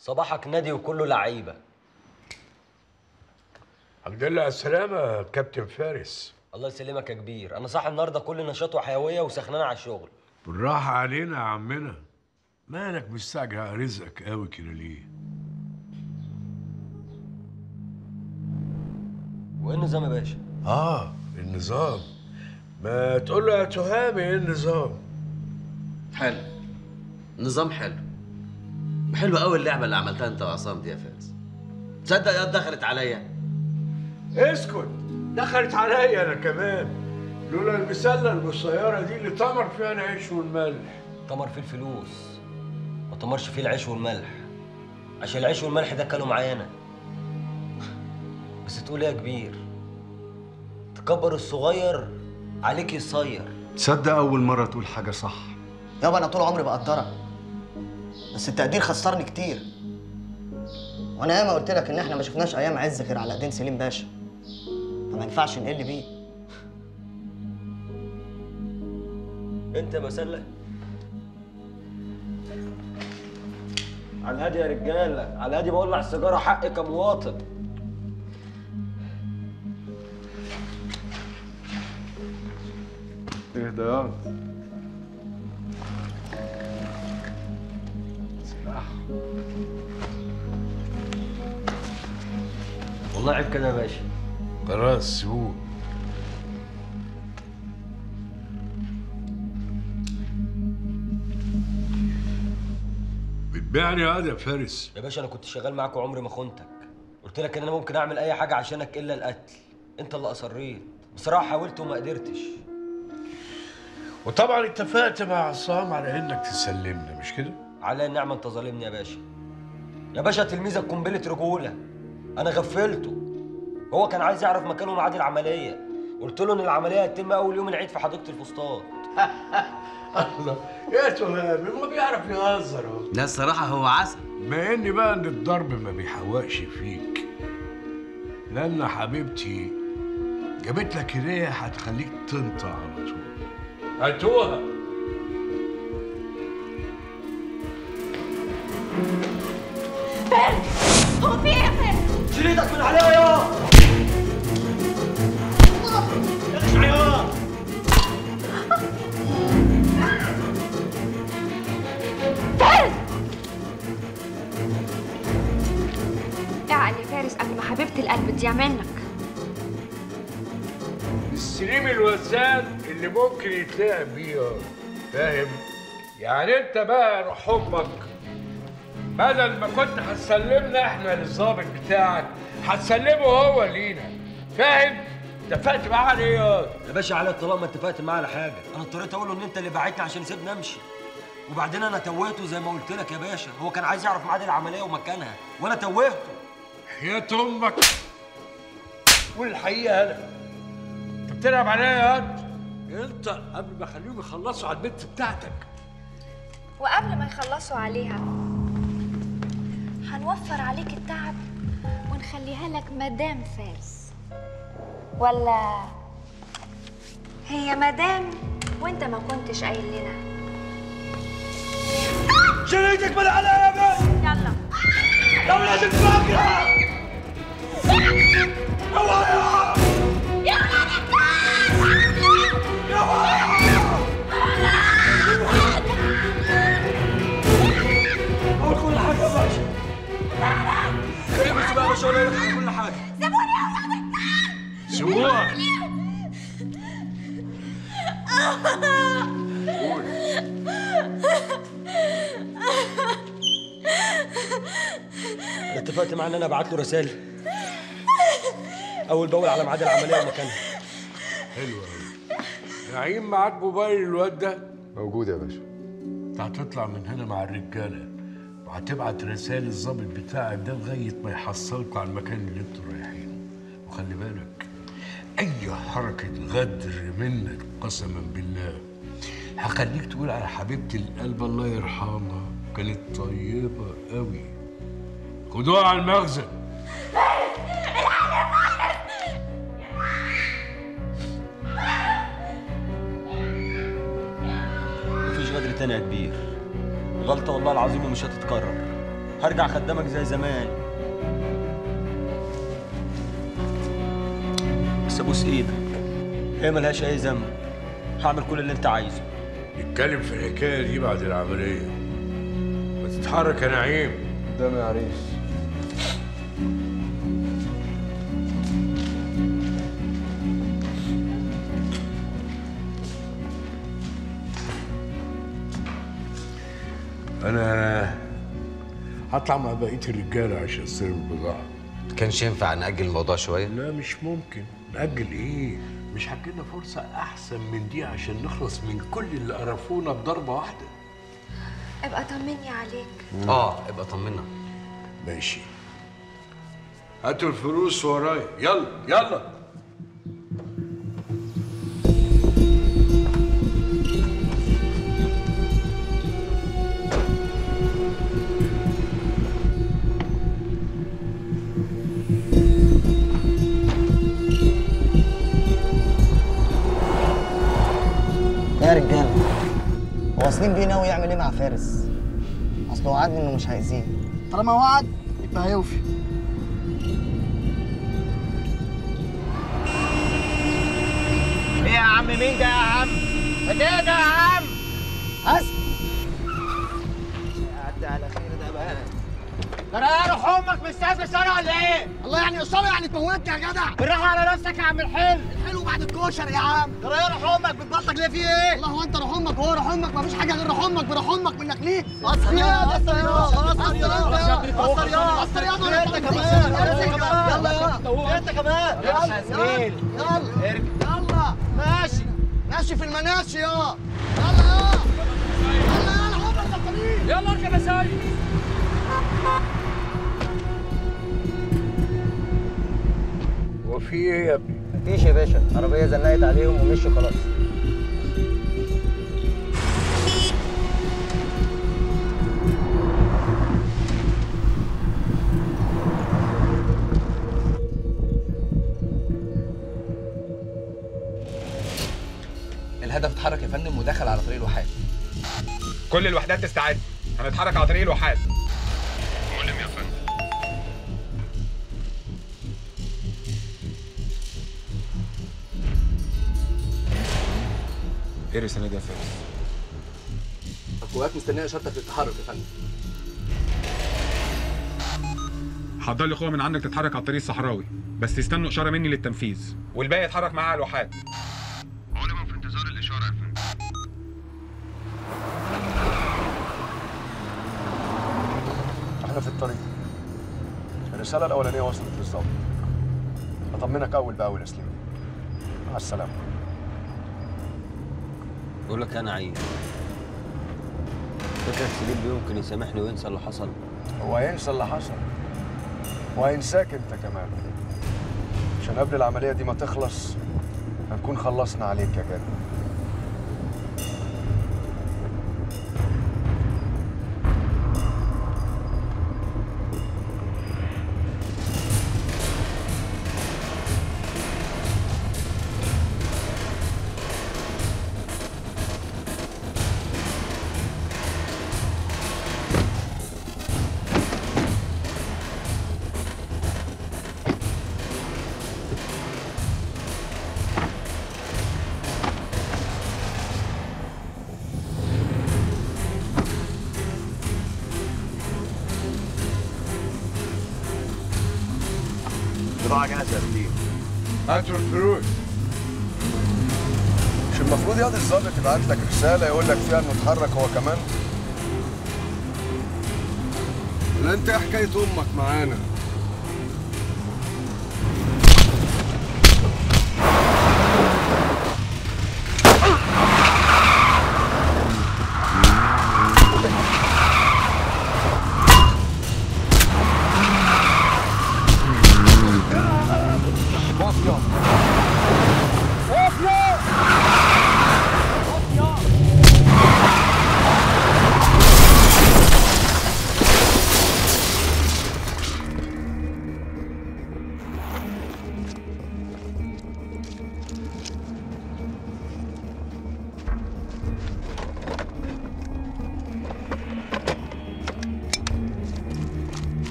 صباحك نادي وكله لعيبه الحمد لله على السلامة يا كابتن فارس الله يسلمك يا كبير انا صاحي النهارده كل نشاط وحيويه وسخنان على الشغل بالراحة علينا يا عمنا مالك مستعجل على رزقك قوي كده ليه؟ وايه النظام يا باشا اه النظام ما تقول له يا تهامي ايه النظام؟ حلو نظام حلو حلو قوي اللعبه اللي عملتها انت وعصام دي يا فارس تصدق يا دخلت عليا اسكت دخلت عليا انا كمان لولا المسله القصيره دي اللي طمر فيها العيش والملح طمر فيه الفلوس ما طمرش فيه العيش والملح عشان العيش والملح ده كانوا معايا انا بس تقول ايه يا كبير تكبر الصغير عليك يصير تصدق اول مره تقول حاجه صح يابا انا طول عمري بقدرك بس التقدير خسرني كتير وانا ياما قلت لك ان احنا ما شفناش ايام عز غير على ايدين سليم باشا فما ينفعش نقل بيه انت مسله على الهادي يا رجاله على الهادي بولع السيجاره حقي كمواطن اهدى يا سلاح والله عيب كده يا باشا خلاص سيبوه بتبيعني يا يا فارس يا باشا انا كنت شغال معاك وعمري ما خنتك قلت لك ان انا ممكن اعمل اي حاجه عشانك الا القتل انت اللي اصريت بصراحه حاولت وما قدرتش وطبعا اتفقت مع عصام على انك تسلمنا مش كده؟ على النعمه انت ظالمني يا باشا يا باشا تلميذك قنبله رجوله انا غفلته هو كان عايز يعرف مكانه وميعاد العمليه قلت له ان العمليه هتتم اول يوم العيد في حديقه الفسطاط الله يا تهامي ما بيعرف يهزر اهو لا الصراحه هو عسل ما اني بقى ان الضرب ما بيحوقش فيك لان حبيبتي جابت لك هديه هتخليك تنطق على طول هاتوها فارس هو في ايه يا فارس؟ شيل ايدك من عليها يا فارس اعقل يا فارس قبل ما حبيبة القلب تضيع منك السليم الوزان اللي ممكن يتلعب بيه فاهم يعني انت بقى روح امك بدل ما كنت هتسلمنا احنا للظابط بتاعك هتسلمه هو لينا فاهم اتفقت معاه على ايه ياض؟ يا باشا على الطلاق ما اتفقت معاه على حاجه انا اضطريت اقول له ان انت اللي بعتني عشان سيبني امشي وبعدين انا توهته زي ما قلت لك يا باشا هو كان عايز يعرف ميعاد العمليه ومكانها وانا توهته يا امك قول الحقيقه انا انت بتلعب عليا يا واد انت قبل ما اخليهم يخلصوا على البنت بتاعتك وقبل ما يخلصوا عليها هنوفر عليك التعب ونخليها لك مدام فارس ولا هي مدام وانت ما كنتش قايل لنا شيل ايدك من عليا يا بنت يلا لو لازم تفكر هوايا يا قول كل حاجه يا باشا خليك بس بقى يا باشا ولا لك على كل حاجه سيبوني يا ولاد سيبوها انا اتفقت معاه ان انا ابعت له رسائل اول باول على ميعاد العمليه ومكانها حلو قوي نعيم معاك موبايل الواد ده موجود يا باشا انت هتطلع من هنا مع الرجاله وهتبعت رسائل الظابط بتاعك ده لغايه ما يحصلكوا على المكان اللي انتوا رايحينه وخلي بالك اي حركه غدر منك قسما بالله هخليك تقول على حبيبه القلب الله يرحمها كانت طيبه قوي خدوها على المخزن مفيش غدر تاني يا كبير غلطه والله العظيم ومش هتتكرر هرجع خدامك زي زمان بس ابوس ايدك هي ملهاش اي ذنب هعمل كل اللي انت عايزه نتكلم في الحكايه دي بعد العمليه ما تتحرك يا نعيم قدامي يا عريس انا هطلع مع بقيه الرجاله عشان استلم البضاعه كانش ينفع نأجل الموضوع شوية؟ لا مش ممكن نأجل ايه مش هتجيلنا فرصه احسن من دي عشان نخلص من كل اللي قرفونا بضربه واحده ابقى طمني عليك اه ابقى طمنا ماشي هاتوا الفلوس ورايا يلا يلا يا رجاله هو سليم بيه ناوي يعمل ايه مع فارس؟ اصله وعدني انه مش هيأذيه طالما وعد يبقى هيوفي ايه يا عم مين ده يا عم؟ ايه ده يا عم؟ بس عدى على خير ده بقى ده روح امك مستعد الشارع ولا ايه؟ الله يعني الشارع يعني تموتني يا جدع بالراحه على نفسك يا عم الحلو الحلو بعد الكشر يا عم ده روح امك بتبطل ليه في ايه؟ الله هو انت روح امك وهو روح امك مفيش حاجه غير روح امك بروح امك منك ليه؟ قصر يا قصر يا قصر يا قصر يا قصر يا انت كمان يلا يا انت كمان يلا يا زميل يلا يلا ماشي ماشي في المناشي يا يلا يا يلا يلا عمر الطريق يلا اركب يا سيد وفي ايه يا ابني مفيش يا باشا عربيه زنقت عليهم ومشوا خلاص الهدف اتحرك يا فندم ودخل على طريق الواحات كل الوحدات تستعد هنتحرك على طريق الواحات ملم يا فندم ايه الرسالة دي يا فارس؟ القوات مستنيه اشارتك للتحرك يا فندم حضر لي قوه من عندك تتحرك على الطريق الصحراوي بس يستنوا اشاره مني للتنفيذ والباقي يتحرك معاه على الواحات علم في انتظار الإشارة يا فندم احنا في الطريق الرسالة الأولانية وصلت بالظبط أطمنك أول بأول يا سليم مع السلامة بقول لك انا عايز فكرك سليم بيه ممكن يسامحني وينسى اللي حصل هو هينسى اللي حصل وهينساك أنت كمان عشان قبل العملية دي ما تخلص هنكون خلصنا عليك يا جدع بضاعة جاهزة يا سليم هاتوا الفلوس مش المفروض ياض الظابط يبعت لك رسالة يقول لك فيها إنه اتحرك هو كمان؟ لا أنت إيه حكاية أمك معانا؟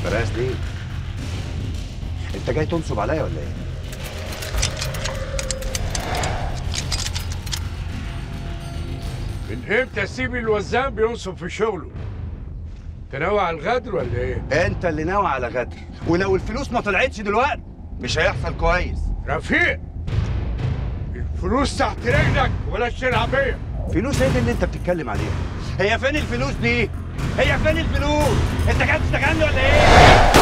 فراس ليه؟ انت جاي تنصب عليا ولا ايه؟ من امتى سيب الوزان بينصب في شغله؟ تناوي على الغدر ولا ايه؟ انت اللي ناوي على غدر ولو الفلوس ما طلعتش دلوقتي مش هيحصل كويس رفيق الفلوس تحت رجلك ولا الشرعبيه فلوس ايه دي اللي انت بتتكلم عليها؟ هي فين الفلوس دي؟ هي فين الفلوس؟ انت جاي تشتغلني ولا ايه؟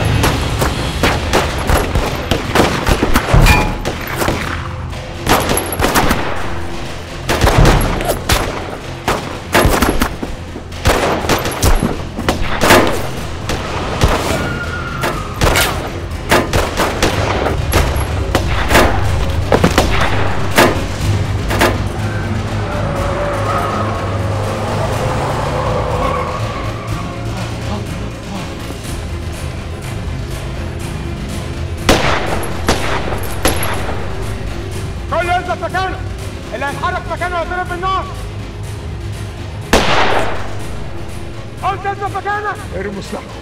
كل يثبت مكانه اللي هيتحرك مكانه هيضرب بالنار قلت اثبت مكانك ارموا سلاحكم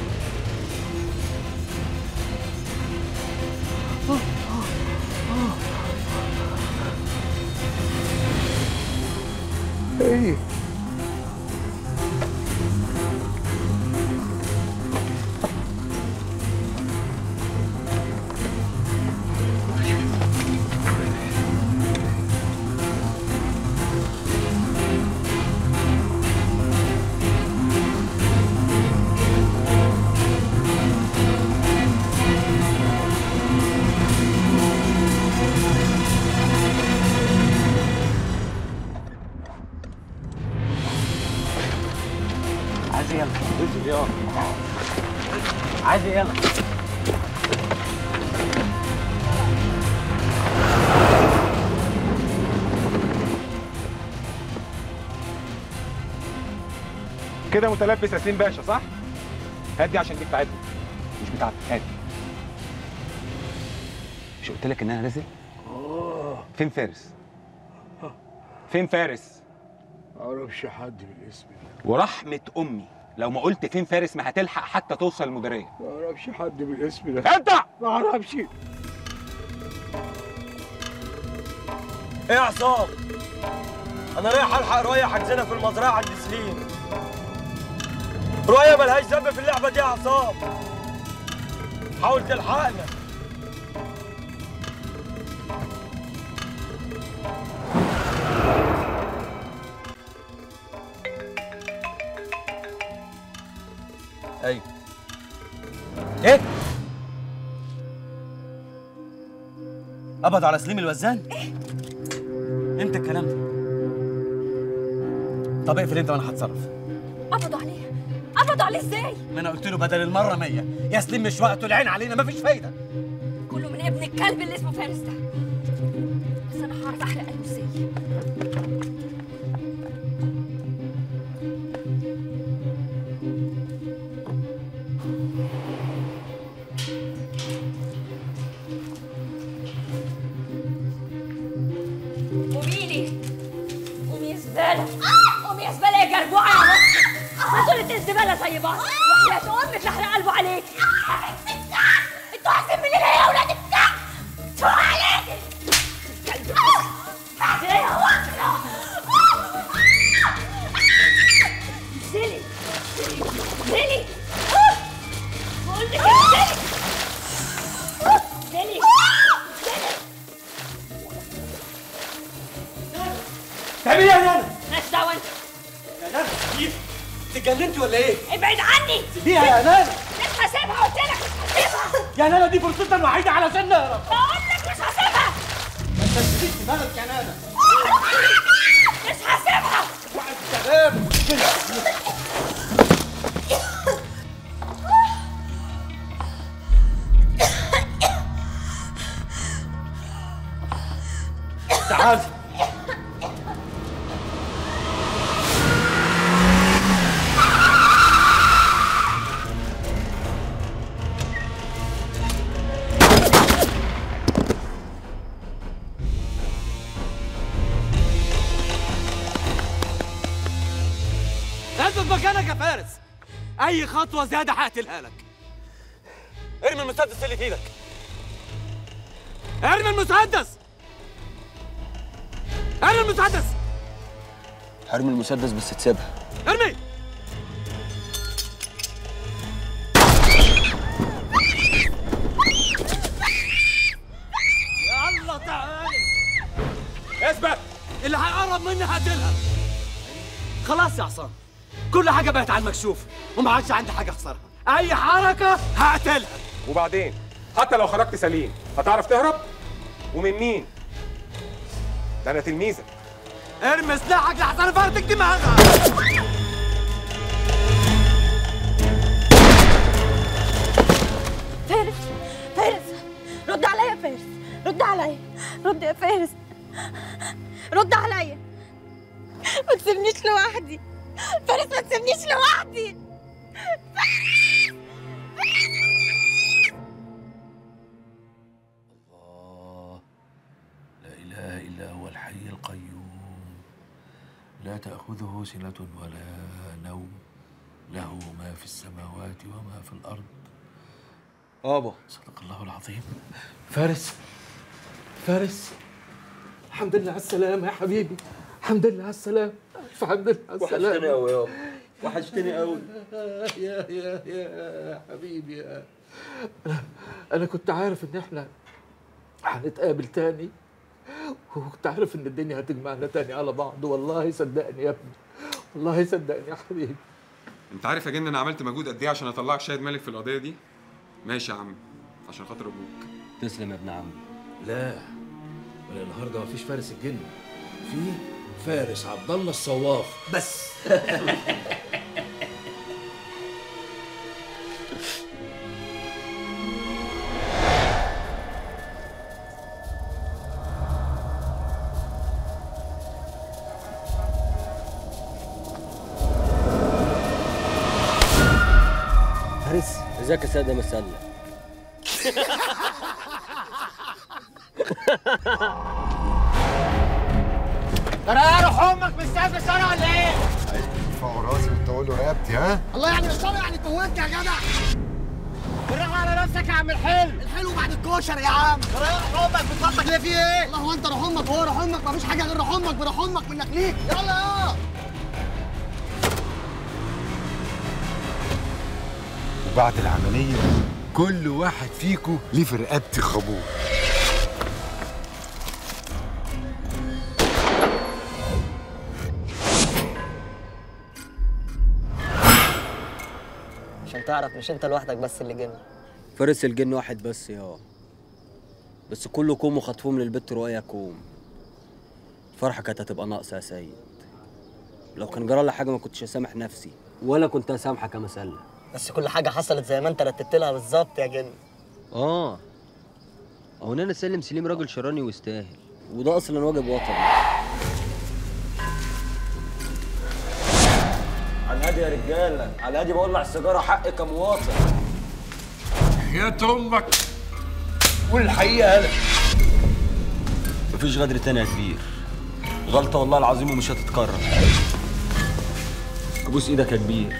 ايه عايز يلا يلا عايز يلا كده متلبس ياسين باشا صح؟ هات دي عشان دي بتاعتنا مش بتاعتك هات مش قلت لك ان انا نازل؟ فين فارس؟ فين فارس؟ معرفش حد بالاسم ده ورحمة أمي لو ما قلت فين فارس ما هتلحق حتى توصل المديرية معرفش حد بالاسم ده انت معرفش ايه يا عصام انا رايح الحق رؤية حجزنا في المزرعه عند سليم رؤية ملهاش ذنب في اللعبه دي يا عصام حاول تلحقنا ايوه ايه قبض على سليم الوزان امتى الكلام ده طب اقفل انت وانا هتصرف قبضوا عليه قبضوا عليه ازاي ما انا قلت له بدل المره 100 يا سليم مش وقته العين علينا مفيش فايده كله من ابن الكلب اللي اسمه فارس ده بس انا هعرف احرق قلبه ازاي قومي لي قومي يا زباله قومي يا زباله يا جربوعه يا مصر فصلت الزباله زي بعض وحياة امك لحرق قلبه عليك انتوا عارفين مين اللي هي يا ولاد الكلب شو عليك كلب ايه هو انزلي انزلي بقول لك انزلي انزلي تعملي ايه يا نانا؟ مالكش دعوه انت يا نانا سيب اتجننتي ولا ايه؟ ابعد عني سيبيها يا نانا مش هسيبها قلت لك مش هسيبها يا نانا دي فرصتنا الوحيده علشان نهرب بقول لك مش هسيبها ما تنزليش دماغك يا نانا مش هسيبها سلام تعال اثبت مكانك يا فارس اي خطوه زياده هقتلها لك ارمي المسدس اللي في ايدك ارمي المسدس ارمي المسدس هرمي المسدس بس تسيبها ارمي يلا تعالي اثبت اللي هيقرب مني هقتلها خلاص يا عصام كل حاجه بقت على المكشوف وما عادش عندي حاجه اخسرها اي حركه هقتلها وبعدين حتى لو خرجت سليم هتعرف تهرب ومن مين ده انا تلميذك ارمي سلاحك لحسن افرتك دماغها فارس فارس رد عليا يا فارس رد عليا رد يا فارس رد عليا ما تسيبنيش لوحدي فارس ما تسيبنيش لوحدي لا إله إلا هو الحي القيوم لا تأخذه سنة ولا نوم له ما في السماوات وما في الأرض بابا صدق الله العظيم فارس فارس الحمد لله على السلامة يا حبيبي الحمد لله على السلامة ألف حمد لله على السلامة وحشتني قوي يابا وحشتني قوي يا يا يا حبيبي يا أنا, أنا كنت عارف إن إحنا هنتقابل تاني وكنت عارف إن الدنيا هتجمعنا تاني على بعض والله صدقني يا ابني والله صدقني يا حبيبي انت عارف يا جن انا عملت مجهود قد ايه عشان اطلعك شاهد مالك في القضيه دي ماشي يا عم عشان خاطر ابوك تسلم يا ابن عمي لا ولا النهارده مفيش فارس الجن في فارس عبد الله الصواف بس فارس ازيك يا سيد يا مسلة ترى روح امك مستني الشارع ولا ايه؟ عايز ترفعوا راسي وتقول له رقبتي ها؟ الله يعني مش طالع يعني تموتني يا جدع بالراحه على نفسك يا عم الحلو الحلو بعد الكشر يا عم روح امك بتفضل ليه في ايه؟ الله هو انت روح امك وهو روح امك مفيش حاجه غير روح امك بروح امك منك ليك يلا يا وبعد العمليه كل واحد فيكم ليه في رقبتي خابور عشان تعرف مش انت لوحدك بس اللي جن فارس الجن واحد بس يا بس كله كوم وخطفوه من البت رؤيا كوم الفرحة كانت هتبقى ناقصة يا سيد لو كان جرى لي حاجة ما كنتش هسامح نفسي ولا كنت هسامحك يا مسلة بس كل حاجه حصلت زي ما انت رتبت لها بالظبط يا جن اه هو انا سلم سليم راجل شراني ويستاهل وده اصلا واجب وطني على الهادي يا رجاله على الهادي بولع السيجاره حقي كمواطن يا امك قول الحقيقه يالا مفيش غدر تاني يا كبير غلطة والله العظيم ومش هتتكرر ابوس ايدك يا كبير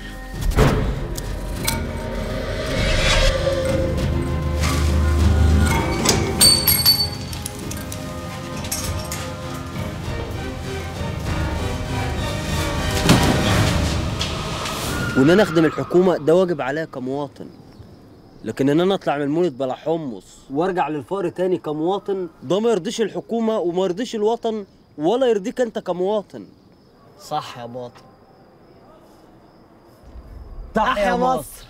وان انا اخدم الحكومه ده واجب عليا كمواطن لكن ان انا اطلع من المولد بلا حمص وارجع للفقر تاني كمواطن ده ما يرضيش الحكومه وما يرضيش الوطن ولا يرضيك انت كمواطن صح يا باطل تحيا مصر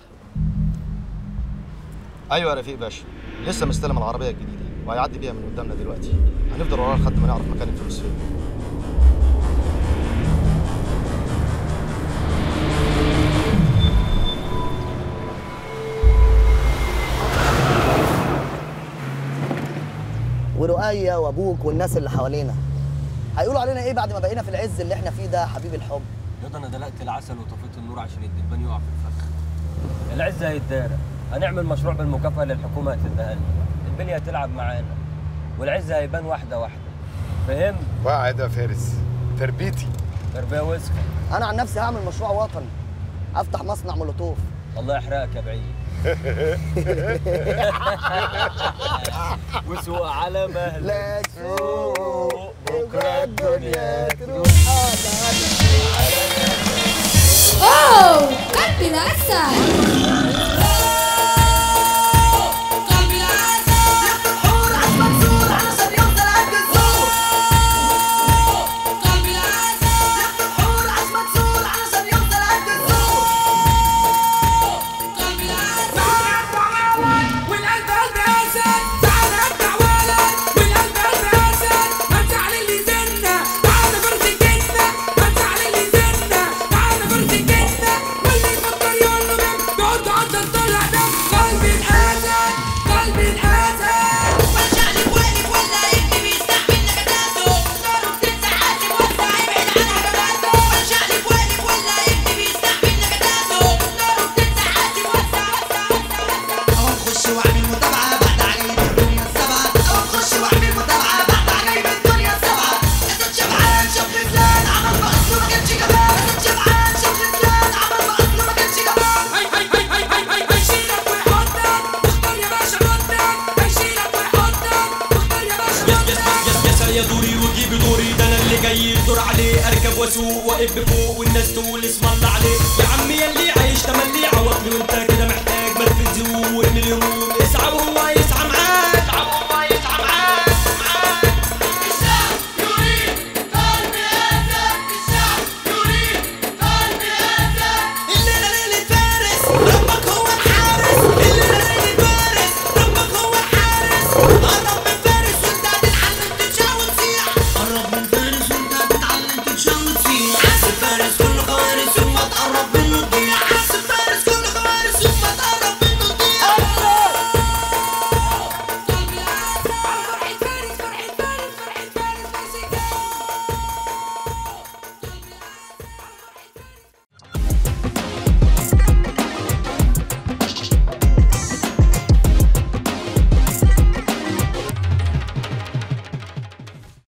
ايوه يا رفيق باشا لسه مستلم العربيه الجديده وهيعدي بيها من قدامنا دلوقتي هنفضل وراه لحد ما نعرف مكان الفلوس فين ورؤية وابوك والناس اللي حوالينا هيقولوا علينا ايه بعد ما بقينا في العز اللي احنا فيه ده يا حبيب الحب ياض انا دلقت العسل وطفيت النور عشان الدبان يقع في الفخ العز هيتدارى هنعمل مشروع بالمكافأة اللي الحكومة هتديها لنا البلية هتلعب معانا والعز هيبان واحدة واحدة فهم؟ واعد يا فارس تربيتي تربية وسخة انا عن نفسي هعمل مشروع وطني افتح مصنع مولوتوف الله يحرقك يا بعيد وسوق على مهلك لا تسوق بكره الدنيا تروح اوه قلبي الاسد والقلب قلب اسد تعال ارجع ولد والقلب قلب اسد انت على اللي زنا تعال فرد الجنة انت على اللي زنا تعال فرد الجنة واللي يفكر يقول له مين بيقعد عطل طلع ده قلب الاسد قلب الاسد وارجع لي بوالي ولا يكتب يستحمل نكداته ناره بتنسى حاسب وسع ابعد عن حباباته وارجع لي بوالي ولا يكتب يستحمل نكداته ناره بتنسى حاسب وسع أو نخش واعمل متابعة بعد عجايب الدنيا السبعة أو نخش واعمل متابعة بعد عجايب الدنيا السبعة أسد شبعان شاف غزلان عمل بأصله ما كانش جبان أسد شبعان شاف غزلان عمل بأصله ما كانش جبان هي هي هي هي هي هي هيشيلك ويحطك واختار يا باشا ردك هيشيلك ويحطك واختار يا باشا يس يس يس يس يس يا دوري وجيب دوري ده انا اللي جاي الدور عليه اركب واسوق واقف بفوق والناس تقول اسم الله عليه يا عمي يا اللي عايش تملي عوضني وانت